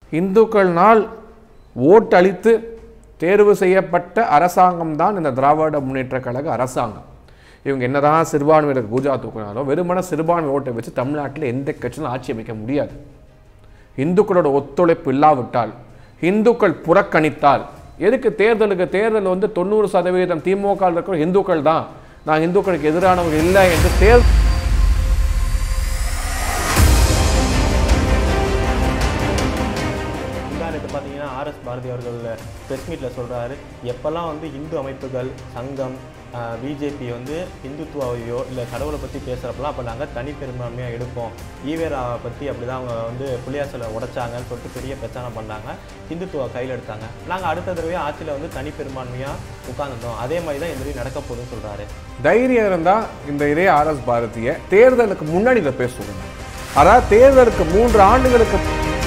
இந்துக்கள்னால் ஓட்டளித்து தேர்வு செய்யப்பட்ட அரசாங்கம் தான் இந்த திராவிட முன்னேற்ற கழக அரசாங்கம் இவங்க என்னதான் சிறுபான்மையினர் பூஜா தூக்கினாலும் வெறுமன சிறுபான்மை ஓட்டை வச்சு தமிழ்நாட்டில் எந்த கட்சியும் ஆட்சி அமைக்க முடியாது இந்துக்களோட ஒத்துழைப்பு இல்லாவிட்டால் இந்துக்கள் புறக்கணித்தால் எதுக்கு தேர்தலுக்கு தேர்தல் வந்து தொண்ணூறு சதவீதம் திமுக இருக்கிற இந்துக்கள் தான் நான் இந்துக்களுக்கு எதிரானவங்க இல்லை என்று தேர் முந்தானத்து பார்த்தீங்கன்னா ஆர்எஸ் பாரதி அவர்கள் ப்ரெஸ் மீட்டில் சொல்கிறாரு எப்போல்லாம் வந்து இந்து அமைப்புகள் சங்கம் பிஜேபி வந்து இந்துத்துவாவையோ இல்லை கடவுளை பற்றி பேசுகிறப்பெல்லாம் அப்போ நாங்கள் தனிப்பெரும்பான்மையாக எடுப்போம் ஈவேராவை பற்றி அப்படி தான் அவங்க வந்து புளியாசலை உடைச்சாங்கன்னு சொல்லிட்டு பெரிய பிரச்சனை பண்ணாங்க இந்துத்துவா கையில் எடுத்தாங்க நாங்கள் அடுத்த தடவை ஆட்சியில் வந்து தனிப்பெரும்பான்மையாக உட்கார்ந்துருந்தோம் அதே மாதிரி தான் இந்த மாதிரி நடக்க போகுதுன்னு சொல்கிறாரு தைரியம் இருந்தால் இந்த இதே ஆர்எஸ் பாரதியை தேர்தலுக்கு முன்னாடி இதை பேசுவாங்க அதாவது தேர்தலுக்கு மூன்று ஆண்டுகளுக்கு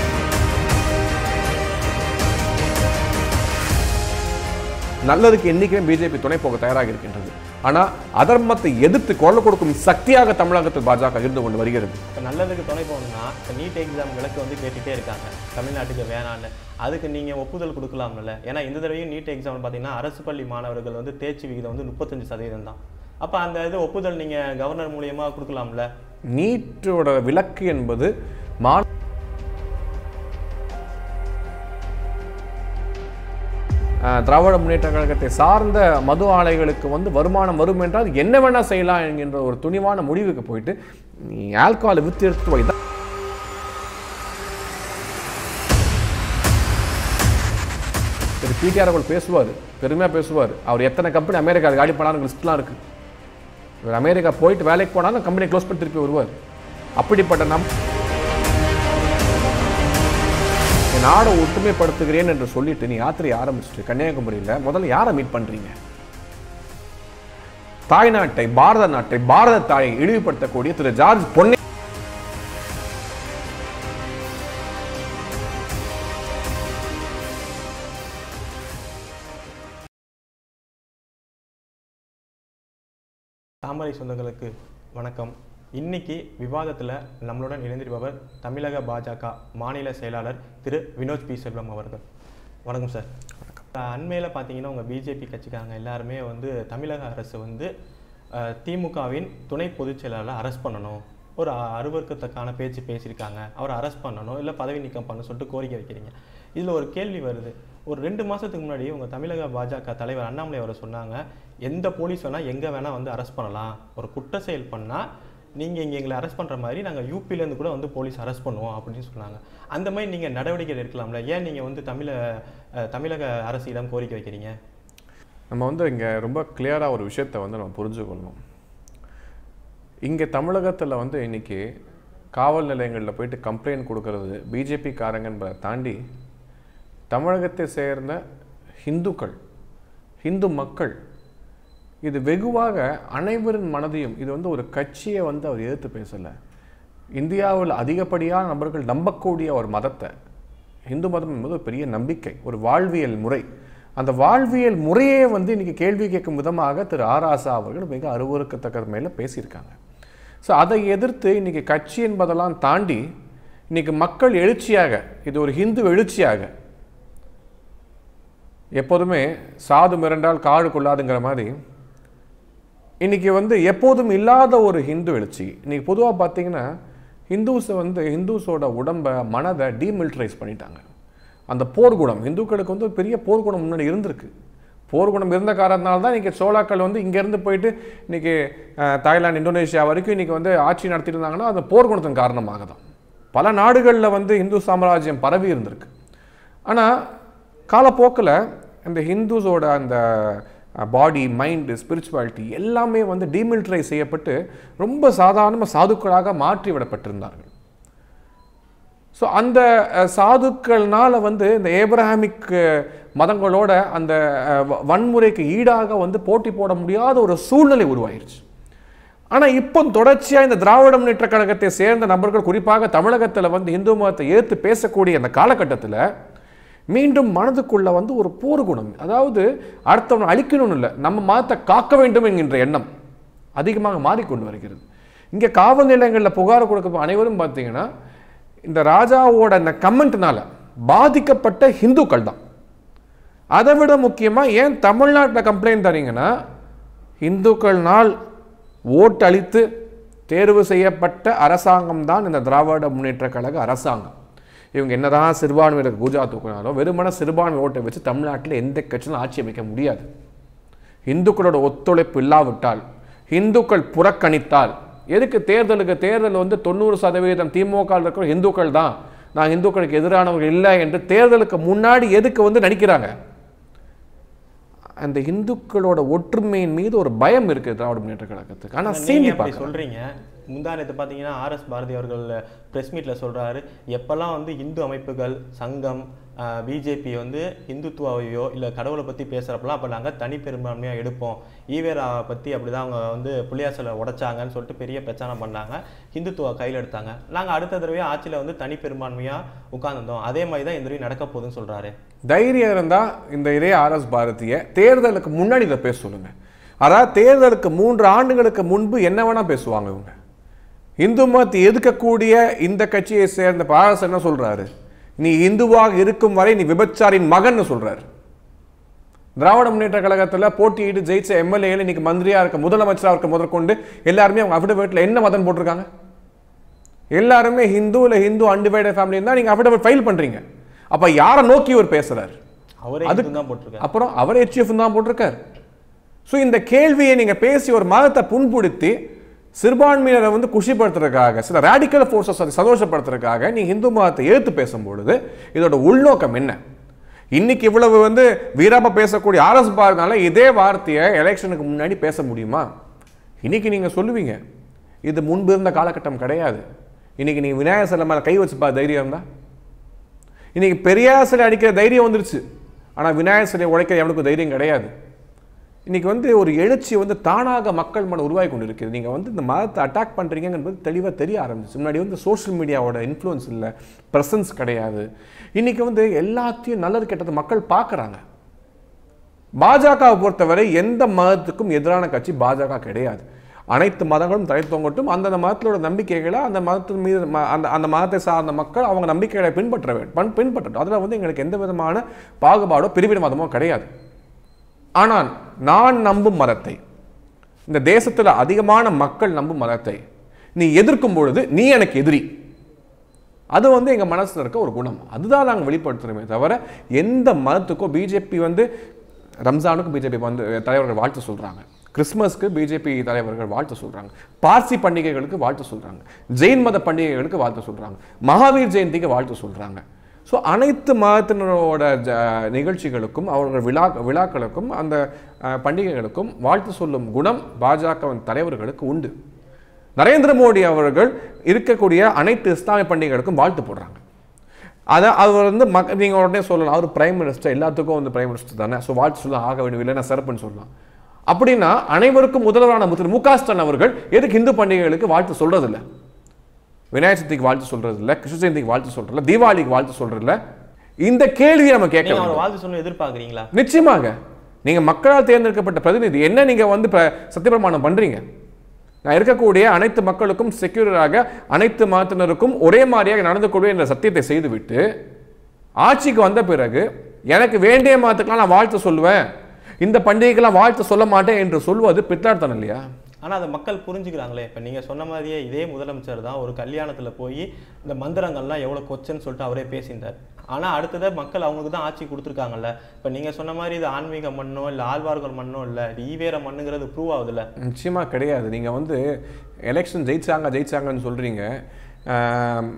நல்லதுக்கு என்றைக்குமே பிஜேபி துணை போக தயாராக இருக்கின்றது ஆனால் அதர்மத்தை எதிர்த்து குரல் கொடுக்கும் சக்தியாக தமிழகத்தில் பாஜக இருந்து கொண்டு வருகிறது இப்போ நல்லதுக்கு துணை போகணும்னா இப்போ நீட் எக்ஸாம் விளக்கு வந்து கேட்டுகிட்டே இருக்காங்க தமிழ்நாட்டுக்கு வேணான்னு அதுக்கு நீங்கள் ஒப்புதல் கொடுக்கலாம்ல ஏன்னா இந்த தடவையும் நீட் எக்ஸாம் பார்த்தீங்கன்னா அரசு பள்ளி மாணவர்கள் வந்து தேர்ச்சி விகிதம் வந்து முப்பத்தஞ்சு சதவீதம் தான் அப்போ அந்த இது ஒப்புதல் நீங்கள் கவர்னர் மூலியமா கொடுக்கலாம்ல நீட்டோட விலக்கு என்பது மா அஹ், திராவிட முன்னேற்ற கழகத்தை சார்ந்த மது ஆலைகளுக்கு வந்து வருமானம் வரும் என்றால் என்ன வேணா செய்யலாம் என்கின்ற ஒரு துணிவான முடிவுக்கு போயிட்டு நீ ஆல்கஹாலை வித்து எடுத்து வை தான் திரு பிடிஆர் அவர்கள் பேசுவார் பெருமையாக பேசுவார் அவர் எத்தனை கம்பெனி அமெரிக்கா காலி பண்ணாலும் லிஸ்ட்லாம் இருக்குது இவர் அமெரிக்கா போயிட்டு வேலைக்கு போனாலும் கம்பெனி க்ளோஸ் பண்ணி திருப்பி வருவார் அப்படிப்பட்ட நம் என் நாடை ஒற்றுமைப்படுத்துகிறேன் என்று சொல்லிட்டு நீ யாத்திரை ஆரம்பிச்சுட்டு கன்னியாகுமரியில் முதல்ல யாரை மீட் பண்றீங்க தாய்நாட்டை பாரத நாட்டை பாரத தாயை இழிவுபடுத்தக்கூடிய திரு ஜார்ஜ் பொன்னே தாமரை சொந்தங்களுக்கு வணக்கம் இன்னைக்கு விவாதத்தில் நம்மளுடன் இணைந்திருப்பவர் தமிழக பாஜக மாநில செயலாளர் திரு வினோத் பி செல்வம் அவர்கள் வணக்கம் சார் அண்மையில் பார்த்தீங்கன்னா உங்கள் பிஜேபி கட்சிக்காரங்க எல்லாருமே வந்து தமிழக அரசு வந்து அஹ், திமுகவின் துணை பொதுச் செயலாளரை அரெஸ்ட் பண்ணணும் ஒரு அருவருக்கத்தக்கான பேச்சு பேசியிருக்காங்க அவரை அரெஸ்ட் பண்ணணும் இல்லை பதவி நீக்கம் பண்ண சொல்லிட்டு கோரிக்கை வைக்கிறீங்க இதில் ஒரு கேள்வி வருது ஒரு ரெண்டு மாதத்துக்கு முன்னாடி உங்கள் தமிழக பாஜக தலைவர் அண்ணாமலை அவரை சொன்னாங்க எந்த போலீஸ் வேணால் எங்கே வேணால் வந்து அரெஸ்ட் பண்ணலாம் ஒரு குற்ற செயல் பண்ணால் நீங்கள் இங்கே எங்களை அரெஸ்ட் பண்ணுற மாதிரி நாங்கள் யூபிலேருந்து கூட வந்து போலீஸ் அரெஸ்ட் பண்ணுவோம் அப்படின்னு சொன்னாங்க அந்த மாதிரி நீங்கள் நடவடிக்கை எடுக்கலாம்ல ஏன் நீங்கள் வந்து தமிழ அஹ், தமிழக அரசிடம் கோரிக்கை வைக்கிறீங்க நம்ம வந்து இங்கே ரொம்ப கிளியராக ஒரு விஷயத்தை வந்து நம்ம புரிஞ்சுக்கொள்ளணும் இங்கே தமிழகத்தில் வந்து இன்னைக்கு காவல் நிலையங்களில் போயிட்டு கம்ப்ளைண்ட் கொடுக்கறது பிஜேபி காரங்க என்பதை தாண்டி தமிழகத்தை சேர்ந்த ஹிந்துக்கள் ஹிந்து மக்கள் இது வெகுவாக அனைவரின் மனதையும் இது வந்து ஒரு கட்சியை வந்து அவர் எதிர்த்து பேசலை இந்தியாவில் அதிகப்படியான நபர்கள் நம்பக்கூடிய ஒரு மதத்தை இந்து மதம் என்பது ஒரு பெரிய நம்பிக்கை ஒரு வாழ்வியல் முறை அந்த வாழ்வியல் முறையே வந்து இன்னைக்கு கேள்வி கேட்கும் விதமாக திரு ஆராசா அவர்கள் மிக அருவருக்கத்தக்க மேலே பேசியிருக்காங்க ஸோ அதை எதிர்த்து இன்னைக்கு கட்சி என்பதெல்லாம் தாண்டி இன்னைக்கு மக்கள் எழுச்சியாக இது ஒரு ஹிந்து எழுச்சியாக எப்போதுமே சாது மிரண்டால் காடு கொள்ளாதுங்கிற மாதிரி இன்னைக்கு வந்து எப்போதும் இல்லாத ஒரு ஹிந்து எழுச்சி இன்னைக்கு பொதுவாக பார்த்தீங்கன்னா ஹிந்துஸை வந்து ஹிந்துஸோட உடம்பை மனதை டீமிலிட்டரைஸ் பண்ணிட்டாங்க அந்த போர்க்குணம் இந்துக்களுக்கு வந்து ஒரு பெரிய போர்க்குணம் முன்னாடி இருந்திருக்கு போர்க்குணம் இருந்த காரணத்தினால தான் இன்றைக்கி சோழாக்கள் வந்து இங்கேருந்து போயிட்டு இன்றைக்கி தாய்லாந்து இந்தோனேஷியா வரைக்கும் இன்றைக்கி வந்து ஆட்சி நடத்திட்டு இருந்தாங்கன்னா அந்த போர்க்குணத்தின் காரணமாக தான் பல நாடுகளில் வந்து இந்து சாம்ராஜ்யம் பரவி இருந்திருக்கு ஆனால் காலப்போக்கில் இந்த ஹிந்துஸோட அந்த பாடி மைண்டு ஸ்பிரிச்சுவாலிட்டி எல்லாமே வந்து டீமிலிட்டரைஸ் செய்யப்பட்டு ரொம்ப சாதாரண சாதுக்களாக மாற்றி விடப்பட்டிருந்தார்கள் ஸோ அந்த அஹ், சாதுக்கள்னால வந்து இந்த ஏப்ரஹாமிக் அஹ், மதங்களோட அந்த அஹ், வ- வன்முறைக்கு ஈடாக வந்து போட்டி போட முடியாத ஒரு சூழ்நிலை உருவாயிருச்சு ஆனால் இப்போ தொடர்ச்சியாக இந்த திராவிட முன்னேற்ற கழகத்தை சேர்ந்த நபர்கள் குறிப்பாக தமிழகத்தில் வந்து இந்து மதத்தை ஏற்று பேசக்கூடிய அந்த காலகட்டத்தில் மீண்டும் மனதுக்குள்ள வந்து ஒரு போர் குணம் அதாவது அடுத்தவனை அழிக்கணும்னு இல்லை நம்ம மதத்தை காக்க வேண்டும் என்கின்ற எண்ணம் அதிகமாக மாறிக்கொண்டு வருகிறது இங்கே காவல் நிலையங்களில் புகார் கொடுக்க அனைவரும் பார்த்தீங்கன்னா இந்த ராஜாவோட அந்த கமெண்ட்னால பாதிக்கப்பட்ட ஹிந்துக்கள் தான் அதை விட முக்கியமாக ஏன் தமிழ்நாட்டில் கம்ப்ளைண்ட் தரீங்கன்னா இந்துக்கள்னால் ஓட்டு அளித்து தேர்வு செய்யப்பட்ட அரசாங்கம் தான் இந்த திராவிட முன்னேற்ற கழக அரசாங்கம் இவங்க என்னதான் சிறுபான்மையினருக்கு பூஜா தூக்கினாலும் வெறுமன சிறுபான்மை ஓட்டை வச்சு தமிழ்நாட்டில் எந்த கட்சியும் ஆட்சி அமைக்க முடியாது இந்துக்களோட ஒத்துழைப்பு இல்லாவிட்டால் இந்துக்கள் புறக்கணித்தால் எதுக்கு தேர்தலுக்கு தேர்தல் வந்து தொண்ணூறு சதவீதம் திமுக ல இருக்கிற இந்துக்கள் தான் நான் இந்துக்களுக்கு எதிரானவர்கள் இல்லை என்று தேர்தலுக்கு முன்னாடி எதுக்கு வந்து நடிக்கிறாங்க அந்த இந்துக்களோட ஒற்றுமையின் மீது ஒரு பயம் இருக்கு திராவிட முன்னேற்ற கழகத்துக்கு ஆனா நீங்க சீண்டி அப்படி பார்க்க சொல்றீங்க முந்தானத்து பார்த்தீங்கன்னா ஆர்எஸ் பாரதி அவர்கள் பிரஸ் மீட்ல சொல்றாரு எப்பெல்லாம் வந்து இந்து அமைப்புகள் சங்கம் பிஜேபி வந்து இந்துத்துவாவையோ இல்லை கடவுளை பற்றி பேசுகிறப்பெல்லாம் அப்போ நாங்கள் தனி பெரும்பான்மையாக எடுப்போம் ஈவேரா பற்றி அப்படி தான் அவங்க வந்து புளியாசலை உடைச்சாங்கன்னு சொல்லிட்டு பெரிய பிரச்சாரம் பண்ணாங்க இந்துத்துவா கையில் எடுத்தாங்க நாங்கள் அடுத்த தடவை ஆட்சியில் வந்து தனி பெரும்பான்மையாக உட்கார்ந்திருந்தோம் அதே மாதிரி தான் இந்த தடவை நடக்க போகுதுன்னு சொல்கிறாரு தைரியம் இருந்தா இந்த இதே ஆர்எஸ் பாரதிய தேர்தலுக்கு முன்னாடி இதை பேச சொல்லுங்க அதாவது தேர்தலுக்கு மூன்று ஆண்டுகளுக்கு முன்பு என்ன வேணா பேசுவாங்க இவங்க இந்து மதத்தை எதிர்க்கக்கூடிய இந்த கட்சியை சேர்ந்த பாரஸ் என்ன சொல்றாரு நீ இந்துவாக இருக்கும் வரை நீ விபச்சாரின் மகன்னு சொல்றாரு திராவிட முன்னேற்ற கழகத்துல போட்டியிட்டு ஜெயிச்ச எம்எல்ஏல இன்னைக்கு மந்திரியா இருக்க முதலமைச்சரா இருக்க முதற்கொண்டு எல்லாருமே அவங்க அஃபிடவிட்ல என்ன மதம் போட்டிருக்காங்க எல்லாருமே ஹிந்து இல்ல ஹிந்து அன்டிவைடட் ஃபேமிலி தான் நீங்க அஃபிடவிட் ஃபைல் பண்றீங்க அப்ப யாரை நோக்கி இவர் பேசுறாரு அவரே அதுக்கு- இதுக்கு தான் போட்டிருக்காரு அப்புறம் அவர் ஹெச்எஃப் தான் போட்டிருக்காரு ஸோ இந்த கேள்வியை நீங்க பேசி ஒரு மதத்தை புண்படுத்தி சிறுபான்மையினரை வந்து குஷிப்படுத்துறதுக்காக சில ரேடிக்கல் ஃபோர்ஸஸ் அதை சந்தோஷப்படுத்துறதுக்காக நீ இந்து மதத்தை எதிர்த்து பேசும்பொழுது இதோட உள்நோக்கம் என்ன இன்னைக்கு இவ்வளவு வந்து வீராப்பா பேசக்கூடிய ஆர்எஸ் பாரதினால இதே வார்த்தையை எலெக்ஷனுக்கு முன்னாடி பேச முடியுமா இன்னைக்கு நீங்க சொல்லுவீங்க இது முன்பு இருந்த காலகட்டம் கிடையாது இன்னைக்கு நீங்க விநாயகர் சிலை மேல கை வச்சுப்பா தைரியம் இருந்தா இன்னைக்கு பெரியார் சிலை அடிக்கிற தைரியம் வந்துருச்சு ஆனா விநாயகர் சிலையை உடைக்கிற எவனுக்கும் தைரியம் கிடையாது இன்னைக்கு வந்து ஒரு எழுச்சி வந்து தானாக மக்கள் மனம் உருவாகி கொண்டு இருக்குது நீங்க வந்து இந்த மதத்தை அட்டாக் பண்றீங்கன்றது தெளிவா தெரிய ஆரம்பிச்சு முன்னாடி வந்து சோஷியல் மீடியாவோட இன்ஃப்ளூயன்ஸ் இல்லை ப்ரெசன்ஸ் கிடையாது இன்னைக்கு வந்து எல்லாத்தையும் நல்லது கெட்டது மக்கள் பார்க்கறாங்க பாஜகவை பொறுத்தவரை எந்த மதத்துக்கும் எதிரான கட்சி பாஜக கிடையாது அனைத்து மதங்களும் தழைத்தோங்கட்டும் அந்தந்த மதத்தோட நம்பிக்கைகளை அந்த மதத்தின் மீது ம- அந்த அந்த மதத்தை சார்ந்த மக்கள் அவங்க நம்பிக்கைகளை பின்பற்ற வேண்டும் பண்- பின்பற்றட்டும் அதில் வந்து எங்களுக்கு எந்த விதமான பாகுபாடோ பிரிவினவாதமோ கிடையாது ஆனால் நான் நம்பும் மதத்தை இந்த தேசத்தில் அதிகமான மக்கள் நம்பும் மதத்தை நீ எதிர்க்கும் பொழுது நீ எனக்கு எதிரி அது வந்து எங்க மனசுல இருக்க ஒரு குணம் அதுதான் நாங்கள் வெளிப்படுத்துறோமே தவிர எந்த மதத்துக்கோ பிஜேபி வந்து ரம்ஜானுக்கு பிஜேபி வந்து தலைவர்கள் வாழ்த்து சொல்றாங்க கிறிஸ்மஸ்க்கு பிஜேபி தலைவர்கள் வாழ்த்து சொல்றாங்க பார்சி பண்டிகைகளுக்கு வாழ்த்து சொல்றாங்க ஜெயின் மத பண்டிகைகளுக்கு வாழ்த்து சொல்றாங்க மகாவீர் ஜெயந்திக்கு வாழ்த்து சொல்றாங்க ஸோ அனைத்து மதத்தினரோட ஜ- நிகழ்ச்சிகளுக்கும் அவர்கள் விழா விழாக்களுக்கும் அந்த அஹ், பண்டிகைகளுக்கும் வாழ்த்து சொல்லும் குணம் பாஜகவின் தலைவர்களுக்கு உண்டு நரேந்திர மோடி அவர்கள் இருக்கக்கூடிய அனைத்து இஸ்லாமிய பண்டிகைகளுக்கும் வாழ்த்து போடுறாங்க அதை அவர் வந்து மக் நீங்கள் உடனே சொல்லலாம் அவர் பிரைம் மினிஸ்டர் எல்லாத்துக்கும் வந்து பிரைம் மினிஸ்டர் தானே ஸோ வாழ்த்து சொல்ல ஆக வேண்டும் இல்லைன்னா சிறப்புன்னு சொல்லலாம் அப்படின்னா அனைவருக்கும் முதல்வரான திரு மு க ஸ்டாலின் அவர்கள் எதுக்கு இந்து பண்டிகைகளுக்கு வாழ்த்து சொல்றதில்ல விநாயகர் சதுர்த்திக்கு வாழ்த்து சொல்றது இல்ல கிருஷ்ண ஜெயந்திக்கு வாழ்த்து சொல்றது இல்ல தீபாவளிக்கு வாழ்த்து சொல்றது இல்ல இந்த கேள்வியை நம்ம கேட்க நீங்க வேண்டும். அவர் வாழ்த்து சொல்லணும் எதிர்பார்க்குறீங்களா நிச்சயமாக நீங்க மக்களால் தேர்ந்தெடுக்கப்பட்ட பிரதிநிதி என்ன நீங்க வந்து ப- சத்தியப்பிரமாணம் பண்றீங்க நான் இருக்கக்கூடிய அனைத்து மக்களுக்கும் செக்யூராக அனைத்து மதத்தினருக்கும் ஒரே மாதிரியாக நடந்து கொள்வேன் என்ற சத்தியத்தை செய்துவிட்டு ஆட்சிக்கு வந்த பிறகு எனக்கு வேண்டிய மதத்துக்கெல்லாம் நான் வாழ்த்து சொல்லுவேன் இந்த பண்டிகைக்கெல்லாம் வாழ்த்து சொல்ல மாட்டேன் என்று சொல்வது பித்தார்த்தனம் இல்லையா ஆனா அதை மக்கள் புரிஞ்சுக்கிறாங்களே இப்ப நீங்க சொன்ன மாதிரியே இதே முதலமைச்சர் தான் ஒரு கல்யாணத்துல போய் இந்த மந்திரங்கள்லாம் எவ்வளவு கொச்சன்னு சொல்லிட்டு அவரே பேசியிருந்தார் ஆனா அடுத்ததை மக்கள் அவங்களுக்கு தான் ஆட்சி கொடுத்துருக்காங்கல்ல இப்ப நீங்க சொன்ன மாதிரி இது ஆன்மீக மண்ணோ இல்ல ஆழ்வார்கள் மண்ணோ இல்ல இது ஈவேர மண்ணுங்கிறது ப்ரூவ் ஆகுதுல்ல நிச்சயமா கிடையாது நீங்க வந்து எலெக்ஷன் ஜெயிச்சாங்க ஜெயிச்சாங்கன்னு சொல்றீங்க ஆம்,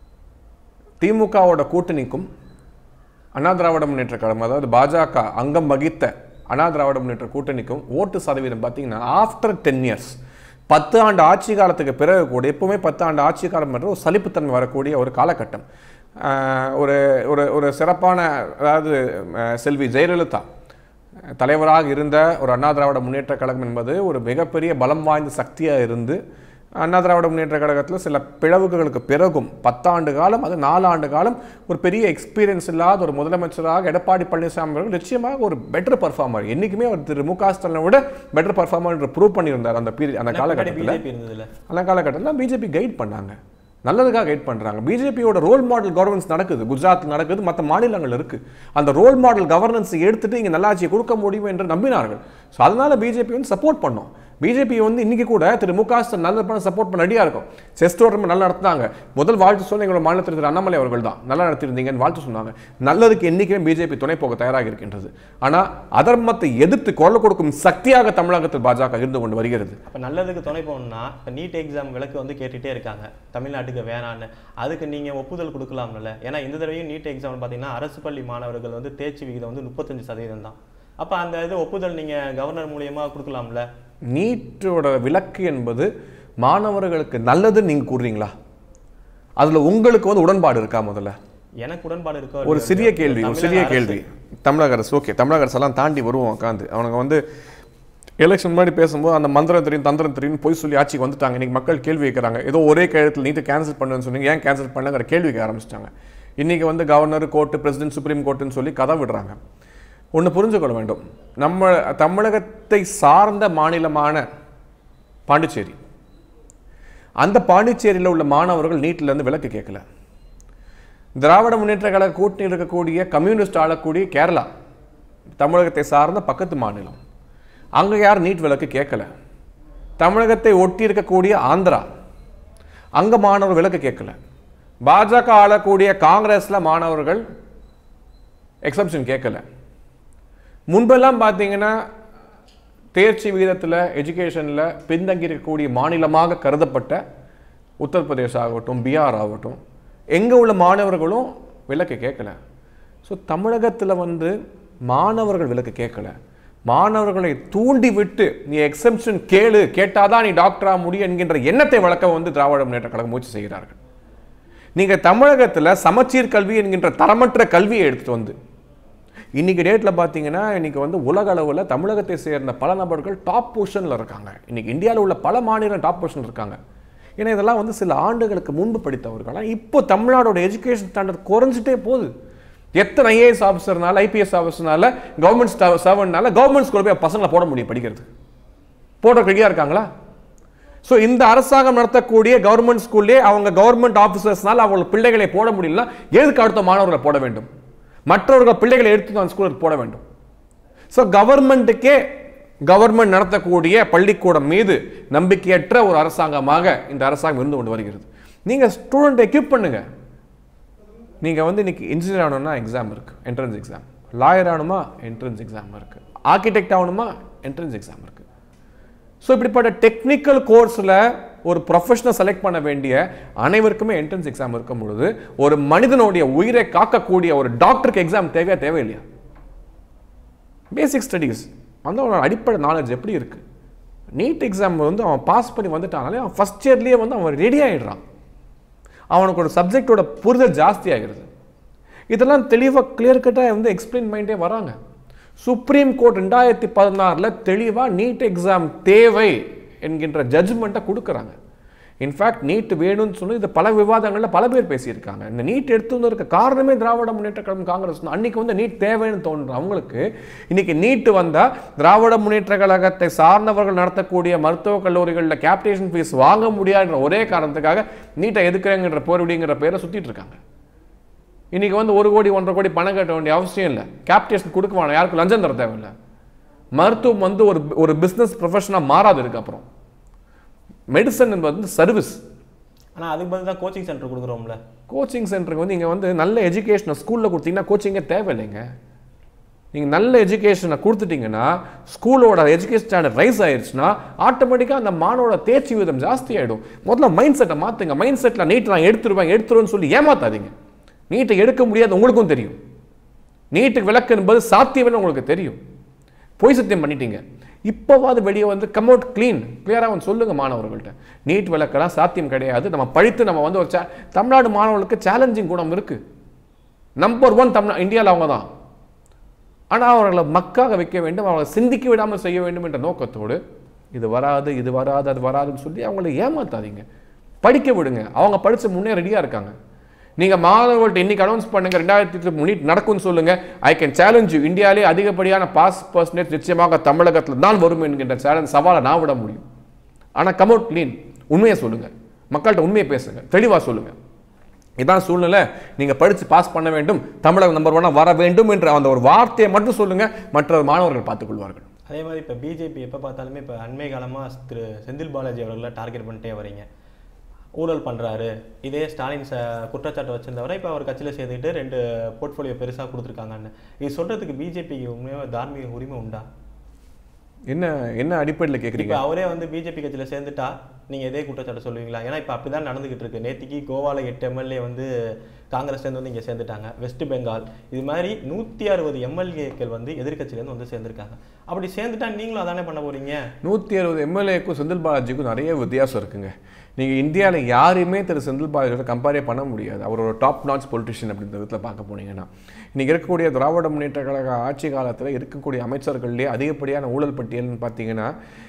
திமுகவோட கூட்டணிக்கும் அண்ணா திராவிட முன்னேற்ற கழகம் அதாவது பாஜக அங்கம் வகித்த அண்ணா திராவிட முன்னேற்ற கூட்டணிக்கும் ஓட்டு சதவீதம் பார்த்தீங்கன்னா ஆஃப்டர் டென் இயர்ஸ் பத்து ஆண்டு ஆட்சி காலத்துக்கு பிறகு கூட எப்பவுமே பத்து ஆண்டு ஆட்சி காலம் என்ற ஒரு சலிப்புத்தன்மை வரக்கூடிய ஒரு காலகட்டம் ஆஹ், ஒரு ஒரு ஒரு சிறப்பான அதாவது அஹ், செல்வி ஜெயலலிதா தலைவராக இருந்த ஒரு அண்ணா திராவிட முன்னேற்ற கழகம் என்பது ஒரு மிகப்பெரிய பலம் வாய்ந்த சக்தியாக இருந்து அண்ணா திராவிட முன்னேற்ற கழகத்தில் சில பிளவுகளுக்கு பிறகும் பத்தாண்டு காலம் அது நாலு ஆண்டு காலம் ஒரு பெரிய எக்ஸ்பீரியன்ஸ் இல்லாத ஒரு முதலமைச்சராக எடப்பாடி பழனிசாமி அவர்கள் நிச்சயமாக ஒரு பெட்டர் பர்ஃபார்மர் என்னைக்குமே அவர் திரு மு க ஸ்டாலினை விட பெட்டர் பர்ஃபார்மர் என்று ப்ரூவ் பண்ணியிருந்தார் அந்த பீரியட் அந்த காலகட்டத்தில் பிஜேபி இருந்ததுல அந்த காலகட்டத்தில் பிஜேபி கைட் பண்ணாங்க நல்லதுக்காக கைட் பண்ணுறாங்க பிஜேபியோட ரோல் மாடல் கவர்னன்ஸ் நடக்குது குஜராத்தில் நடக்குது மற்ற மாநிலங்கள் இருக்குது அந்த ரோல் மாடல் கவர்னன்ஸ் எடுத்துட்டு இங்கே நல்லாட்சியை கொடுக்க முடியும் என்று நம்பினார்கள் ஸோ அதனால பிஜேபி வந்து சப்போர்ட் பண்ணோம் பிஜேபி வந்து இன்னைக்கு கூட திரு மு க ஸ்டாலின் நல்ல பண்ண சப்போர்ட் பண்ண ரெடியாக இருக்கும் செஸ் டோர்னமெண்ட் நல்லா நடத்துனாங்க முதல் வாழ்த்து சொன்ன எங்களோட மாநிலத்தில் திரு அண்ணாமலை அவர்கள் தான் நல்லா நடத்திருந்தீங்கன்னு வாழ்த்து சொன்னாங்க நல்லதுக்கு என்றைக்குமே பிஜேபி துணை போக தயாராக இருக்கின்றது ஆனால் அதர்மத்தை எதிர்த்து குரல் கொடுக்கும் சக்தியாக தமிழகத்தில் பாஜக இருந்து கொண்டு வருகிறது அப்போ நல்லதுக்கு துணை போகணும்னா இப்போ நீட் எக்ஸாம் விளக்கு வந்து கேட்டுகிட்டே இருக்காங்க தமிழ்நாட்டுக்கு வேணான்னு அதுக்கு நீங்கள் ஒப்புதல் கொடுக்கலாம்ல ஏன்னா இந்த தடவையும் நீட் எக்ஸாம் பார்த்தீங்கன்னா அரசு பள்ளி மாணவர்கள் வந்து தேர்ச்சி விகிதம் வந்து முப்பத்தஞ்சு சதவீதம் தான் அப்போ அந்த இது ஒப்புதல் நீங்கள் கவர்னர் மூலியமா கொடுக்கலாம்ல நீட்டோட விலக்கு என்பது மாணவர்களுக்கு நல்லதுன்னு நீங்க கூறுறீங்களா அதுல உங்களுக்கு வந்து உடன்பாடு இருக்கா முதல்ல எனக்கு உடன்பாடு இருக்கோ ஒரு இல்லையோ சிறிய இல்லையோ, கேள்வி ஒரு தமிழக சிறிய அரசு- கேள்வி தமிழக அரசு ஓகே தமிழக அரசெல்லாம் தாண்டி வருவோம் உட்காந்து அவனுங்க வந்து எலெக்ஷன் முன்னாடி பேசும்போது அந்த மந்திரம் தெரியும் தந்திரம் தெரியும் பொய் சொல்லி ஆட்சிக்கு வந்துட்டாங்க இன்னைக்கு மக்கள் கேள்வி கேட்குறாங்க ஏதோ ஒரே கழுத்தில் நீட்டு கேன்சல் பண்ணுன்னு சொன்னீங்க ஏன் கேன்சல் பண்ணுங்கிற கேள்வி கேட்க ஆரம்பிச்சிட்டாங்க இன்னைக்கு வந்து கவர்னர் கோர்ட்டு பிரசிடென்ட் சுப்ரீம் கோர்ட்டுன்னு சொல்லி கதை விடுறாங்க ஒன்று புரிஞ்சுக்கொள்ள வேண்டும் நம்ம தமிழகத்தை சார்ந்த மாநிலமான பாண்டிச்சேரி அந்த பாண்டிச்சேரியில் உள்ள மாணவர்கள் நீட்ல இருந்து விலக்கு கேட்கல திராவிட முன்னேற்ற கழக கூட்டணி இருக்கக்கூடிய கம்யூனிஸ்ட் ஆளக்கூடிய கேரளா தமிழகத்தை சார்ந்த பக்கத்து மாநிலம் அங்கே யார் நீட் விலக்கு கேட்கல தமிழகத்தை ஒட்டி இருக்கக்கூடிய ஆந்திரா அங்கே மாணவர் விலக்கு கேட்கல பாஜக ஆளக்கூடிய காங்கிரஸில் மாணவர்கள் எக்ஸப்ஷன் கேட்கல முன்பெல்லாம் பார்த்தீங்கன்னா தேர்ச்சி விகிதத்தில் எஜுகேஷனில் பின்தங்கி இருக்கக்கூடிய மாநிலமாக கருதப்பட்ட உத்தரப்பிரதேஷ் ஆகட்டும் பீகார் ஆகட்டும் எங்கே உள்ள மாணவர்களும் விலக்கு கேட்கல ஸோ தமிழகத்தில் வந்து மாணவர்கள் விலக்கு கேட்கல மாணவர்களை தூண்டி விட்டு நீ எக்ஸம்ஷன் கேளு கேட்டாதான் நீ டாக்டரா முடியும் என்கின்ற எண்ணத்தை வளர்க்க வந்து திராவிட முன்னேற்ற கழகம் முயற்சி செய்கிறார்கள் நீங்க தமிழகத்துல சமச்சீர் கல்வி என்கின்ற தரமற்ற கல்வியை எடுத்துட்டு வந்து இன்னைக்கு டேட்ல பார்த்தீங்கன்னா இன்னைக்கு வந்து உலக அளவுல தமிழகத்தை சேர்ந்த பல நபர்கள் டாப் பொசிஷன்ல இருக்காங்க இன்னைக்கு இந்தியாவில் உள்ள பல மாநிலம் டாப் பொசிஷன் இருக்காங்க ஏன்னா இதெல்லாம் வந்து சில ஆண்டுகளுக்கு முன்பு படித்தவர்கள் ஆனா இப்போ தமிழ்நாடோட எஜுகேஷன் ஸ்டாண்டர்ட் குறைஞ்சிட்டே போகுது எத்தனை ஐஏஎஸ் ஆஃபீஸர்னால ஐபிஎஸ் ஆஃபீஸர்னால கவர்மெண்ட் சர்வன்ட்னால கவர்மெண்ட் ஸ்கூல் போய் பசங்களை போட முடியும் படிக்கிறது போட ரெடியாக இருக்காங்களா ஸோ இந்த அரசாங்கம் நடத்தக்கூடிய கவர்மெண்ட் ஸ்கூல்லே அவங்க கவர்மெண்ட் ஆஃபீஸர்ஸ்னால அவங்க பிள்ளைகளை போட முடியலன்னா எதுக்கு அடுத்த மாணவர்களை போட வேண்டும் மற்றவர்கள் பிள்ளைகளை எடுத்து அந்த ஸ்கூலுக்கு போட வேண்டும் ஸோ கவர்மெண்ட்டுக்கே கவர்மெண்ட் நடத்தக்கூடிய பள்ளிக்கூடம் மீது நம்பிக்கையற்ற ஒரு அரசாங்கமாக இந்த அரசாங்கம் இருந்து கொண்டு வருகிறது நீங்கள் ஸ்டூடெண்ட் எக்யூப் பண்ணுங்க நீங்கள் வந்து இன்னைக்கு இன்ஜினியர் ஆகணும்னா எக்ஸாம் இருக்கு என்ட்ரன்ஸ் எக்ஸாம் லாயர் ஆகணுமா என்ட்ரன்ஸ் எக்ஸாம் இருக்கு ஆர்கிடெக்ட் ஆகணுமா என்ட்ரன்ஸ் எக்ஸாம் இருக்கு ஸோ இப்படிப்பட்ட டெக்னிக்கல் கோர்ஸில் ஒரு ப்ரொஃபஷனல் செலக்ட் பண்ண வேண்டிய அனைவருக்குமே என்ட்ரன்ஸ் எக்ஸாம் இருக்கும் பொழுது ஒரு மனிதனுடைய உயிரை காக்கக்கூடிய ஒரு டாக்டருக்கு எக்ஸாம் தேவையா தேவையில்லையா பேசிக் ஸ்டடீஸ் வந்து அவனோட அடிப்படை நாலேஜ் எப்படி இருக்கு நீட் எக்ஸாம் வந்து அவன் பாஸ் பண்ணி வந்துட்டானாலே அவன் ஃபஸ்ட் இயர்லேயே வந்து அவன் ரெடி ஆகிடுறான் அவனுக்கு ஒரு சப்ஜெக்டோட புரிதல் ஜாஸ்தி ஆகிறது இதெல்லாம் தெளிவாக கிளியர் கட்டாக வந்து எக்ஸ்பிளைன் பண்ணிட்டே வராங்க சுப்ரீம் கோர்ட் ரெண்டாயிரத்தி பதினாறில் தெளிவாக நீட் எக்ஸாம் தேவை என்கின்ற ஜட்ஜ்மெண்ட்டை கொடுக்குறாங்க இன்ஃபேக்ட் நீட் வேணும்னு சொல்லி இது பல விவாதங்களில் பல பேர் பேசியிருக்காங்க இந்த நீட் எடுத்து வந்திருக்க காரணமே திராவிட முன்னேற்ற கழகம் காங்கிரஸ் தான் அன்னைக்கு வந்து நீட் தேவைன்னு தோன்ற அவங்களுக்கு இன்னைக்கு நீட் வந்தால் திராவிட முன்னேற்ற கழகத்தை சார்ந்தவர்கள் நடத்தக்கூடிய மருத்துவக் கல்லூரிகளில் கேப்டேஷன் ஃபீஸ் வாங்க முடியாதுன்ற ஒரே காரணத்துக்காக நீட்டை எதுக்குறேங்கிற போர்விடிங்கிற பேரை சுற்றிட்டு இருக்காங்க இன்னைக்கு வந்து ஒரு கோடி ஒன்றரை கோடி பணம் கட்ட வேண்டிய அவசியம் இல்லை கேப்டேஷன் கொடுக்க வேணாம் யாருக்கும் லஞ்சம் தர தேவையில்லை மருத்துவம் வந்து ஒரு ஒரு பிஸ்னஸ் ப்ரொஃபஷனாக மாறாது இருக்கு அப்புறம் மெடிசன் என்பது வந்து சர்வீஸ் ஆனா அதுக்கு பதில் தான் கோச்சிங் சென்டர் கொடுக்குறோம்ல கோச்சிங் சென்டருக்கு வந்து இங்கே வந்து நல்ல எஜுகேஷனை ஸ்கூலில் கொடுத்தீங்கன்னா கோச்சிங்கே தேவையில்லைங்க நீங்கள் நல்ல எஜுகேஷனை கொடுத்துட்டீங்கன்னா ஸ்கூலோட எஜுகேஷன் ஸ்டாண்டர்ட் ரைஸ் ஆயிடுச்சுன்னா ஆட்டோமேட்டிக்காக அந்த மாணவரோட தேர்ச்சி விகிதம் ஜாஸ்தி ஆகிடும் முதல்ல மைண்ட் செட்டை மாற்றுங்க மைண்ட் செட்டில் நீட் நான் எடுத்துருவேன் எடுத்துருவேன்னு சொல்லி ஏமாத்தாதீங்க நீட்டை எடுக்க முடியாது உங்களுக்கும் தெரியும் நீட்டுக்கு விளக்கு என்பது சாத்தியம்னு உங்களுக்கு தெரியும் பொய் சத்தியம் பண்ணிட்டீங்க இப்போவாது வெளியே வந்து கம் அவுட் க்ளீன் கிளியராக வந்து சொல்லுங்க மாணவர்கள்ட்ட நீட் விளக்கெல்லாம் சாத்தியம் கிடையாது நம்ம படித்து நம்ம வந்து ஒரு cha- தமிழ்நாடு மாணவர்களுக்கு சேலஞ்சிங் குணம் இருக்கு நம்பர் ஒன் தமிழ் இந்தியாவில் அவங்க தான் ஆனால் அவர்களை மக்காக வைக்க வேண்டும் அவர்களை சிந்திக்க விடாமல் செய்ய வேண்டும் என்ற நோக்கத்தோடு இது வராது இது வராது அது வராதுன்னு சொல்லி அவங்களை ஏமாத்தாதீங்க படிக்க விடுங்க அவங்க படித்து முன்னே ரெடியாக இருக்காங்க நீங்கள் மாணவர்கள்ட்ட இன்னைக்கு அனௌன்ஸ் பண்ணுங்க ரெண்டாயிரத்தி முன்னிட்டு நடக்கும்னு சொல்லுங்க ஐ கேன் சேலஞ்ச் யூ இந்தியாவிலே அதிகப்படியான பாஸ் பர்சன்டேஜ் நிச்சயமாக தமிழகத்தில் தான் வரும் என்கின்ற சேலஞ்ச் சவாலை நான் விட முடியும் ஆனால் கம் அவுட் க்ளீன் உண்மையை சொல்லுங்க மக்கள்கிட்ட உண்மையை பேசுங்க தெளிவாக சொல்லுங்க இதான் சூழ்நிலை நீங்க படிச்சு பாஸ் பண்ண வேண்டும் தமிழகம் நம்பர் ஒன்னா வர வேண்டும் என்ற அந்த ஒரு வார்த்தையை மட்டும் சொல்லுங்க மற்ற மாணவர்கள் பார்த்துக் கொள்வார்கள் அதே மாதிரி இப்போ பிஜேபி எப்போ பார்த்தாலுமே இப்போ அண்மை காலமாக திரு செந்தில் பாலாஜி அவர்களை டார்கெட் பண்ணிட்டே வரீங்க ஊழல் பண்ணுறாரு இதே ஸ்டாலின் ச குற்றச்சாட்டு வச்சிருந்தவரை இப்போ அவர் கட்சியில் சேர்த்துக்கிட்டு ரெண்டு போர்ட்ஃபோலியோ பெருசாக கொடுத்துருக்காங்கன்னு இது சொல்கிறதுக்கு பிஜேபிக்கு உண்மையாக தார்மீக உரிமை உண்டா என்ன என்ன அடிப்படையில் கேட்குறீங்க இப்போ அவரே வந்து பிஜேபி கட்சியில் சேர்ந்துட்டா நீங்கள் இதே குற்றச்சாட்டு சொல்லுவீங்களா ஏன்னா இப்போ அப்படி தான் நடந்துகிட்டு இருக்கு நேத்திக்கு கோவாவில் எட்டு எம்எல்ஏ வந்து காங்கிரஸ்லேருந்து வந்து இங்கே சேர்ந்துட்டாங்க வெஸ்ட் பெங்கால் இது மாதிரி நூற்றி அறுபது எம்எல்ஏக்கள் வந்து எதிர்க்கட்சியிலேருந்து வந்து சேர்ந்துருக்காங்க அப்படி சேர்ந்துட்டா நீங்களும் அதானே பண்ண போறீங்க நூற்றி அறுபது எம்எல்ஏக்கும் செந்தில் பாலாஜிக்கும் நிறைய வித்தியாசம் இருக்குங்க நீங்கள் இந்தியாவில் யாரையுமே திரு செந்தில் பாலாஜியோட கம்பேரே பண்ண முடியாது அவர் ஒரு டாப் நாட்ச் பொலிட்டிஷியன் அப்படின்ற விதத்தில் பார்க்க போனீங்கன்னா இன்றைக்கி இருக்கக்கூடிய திராவிட முன்னேற்ற கழக ஆட்சி காலத்தில் இருக்கக்கூடிய அமைச்சர்கள்லேயே அதிகப்படியான ஊழல் பட்டியல்னு பார்த்தீங்கன்னா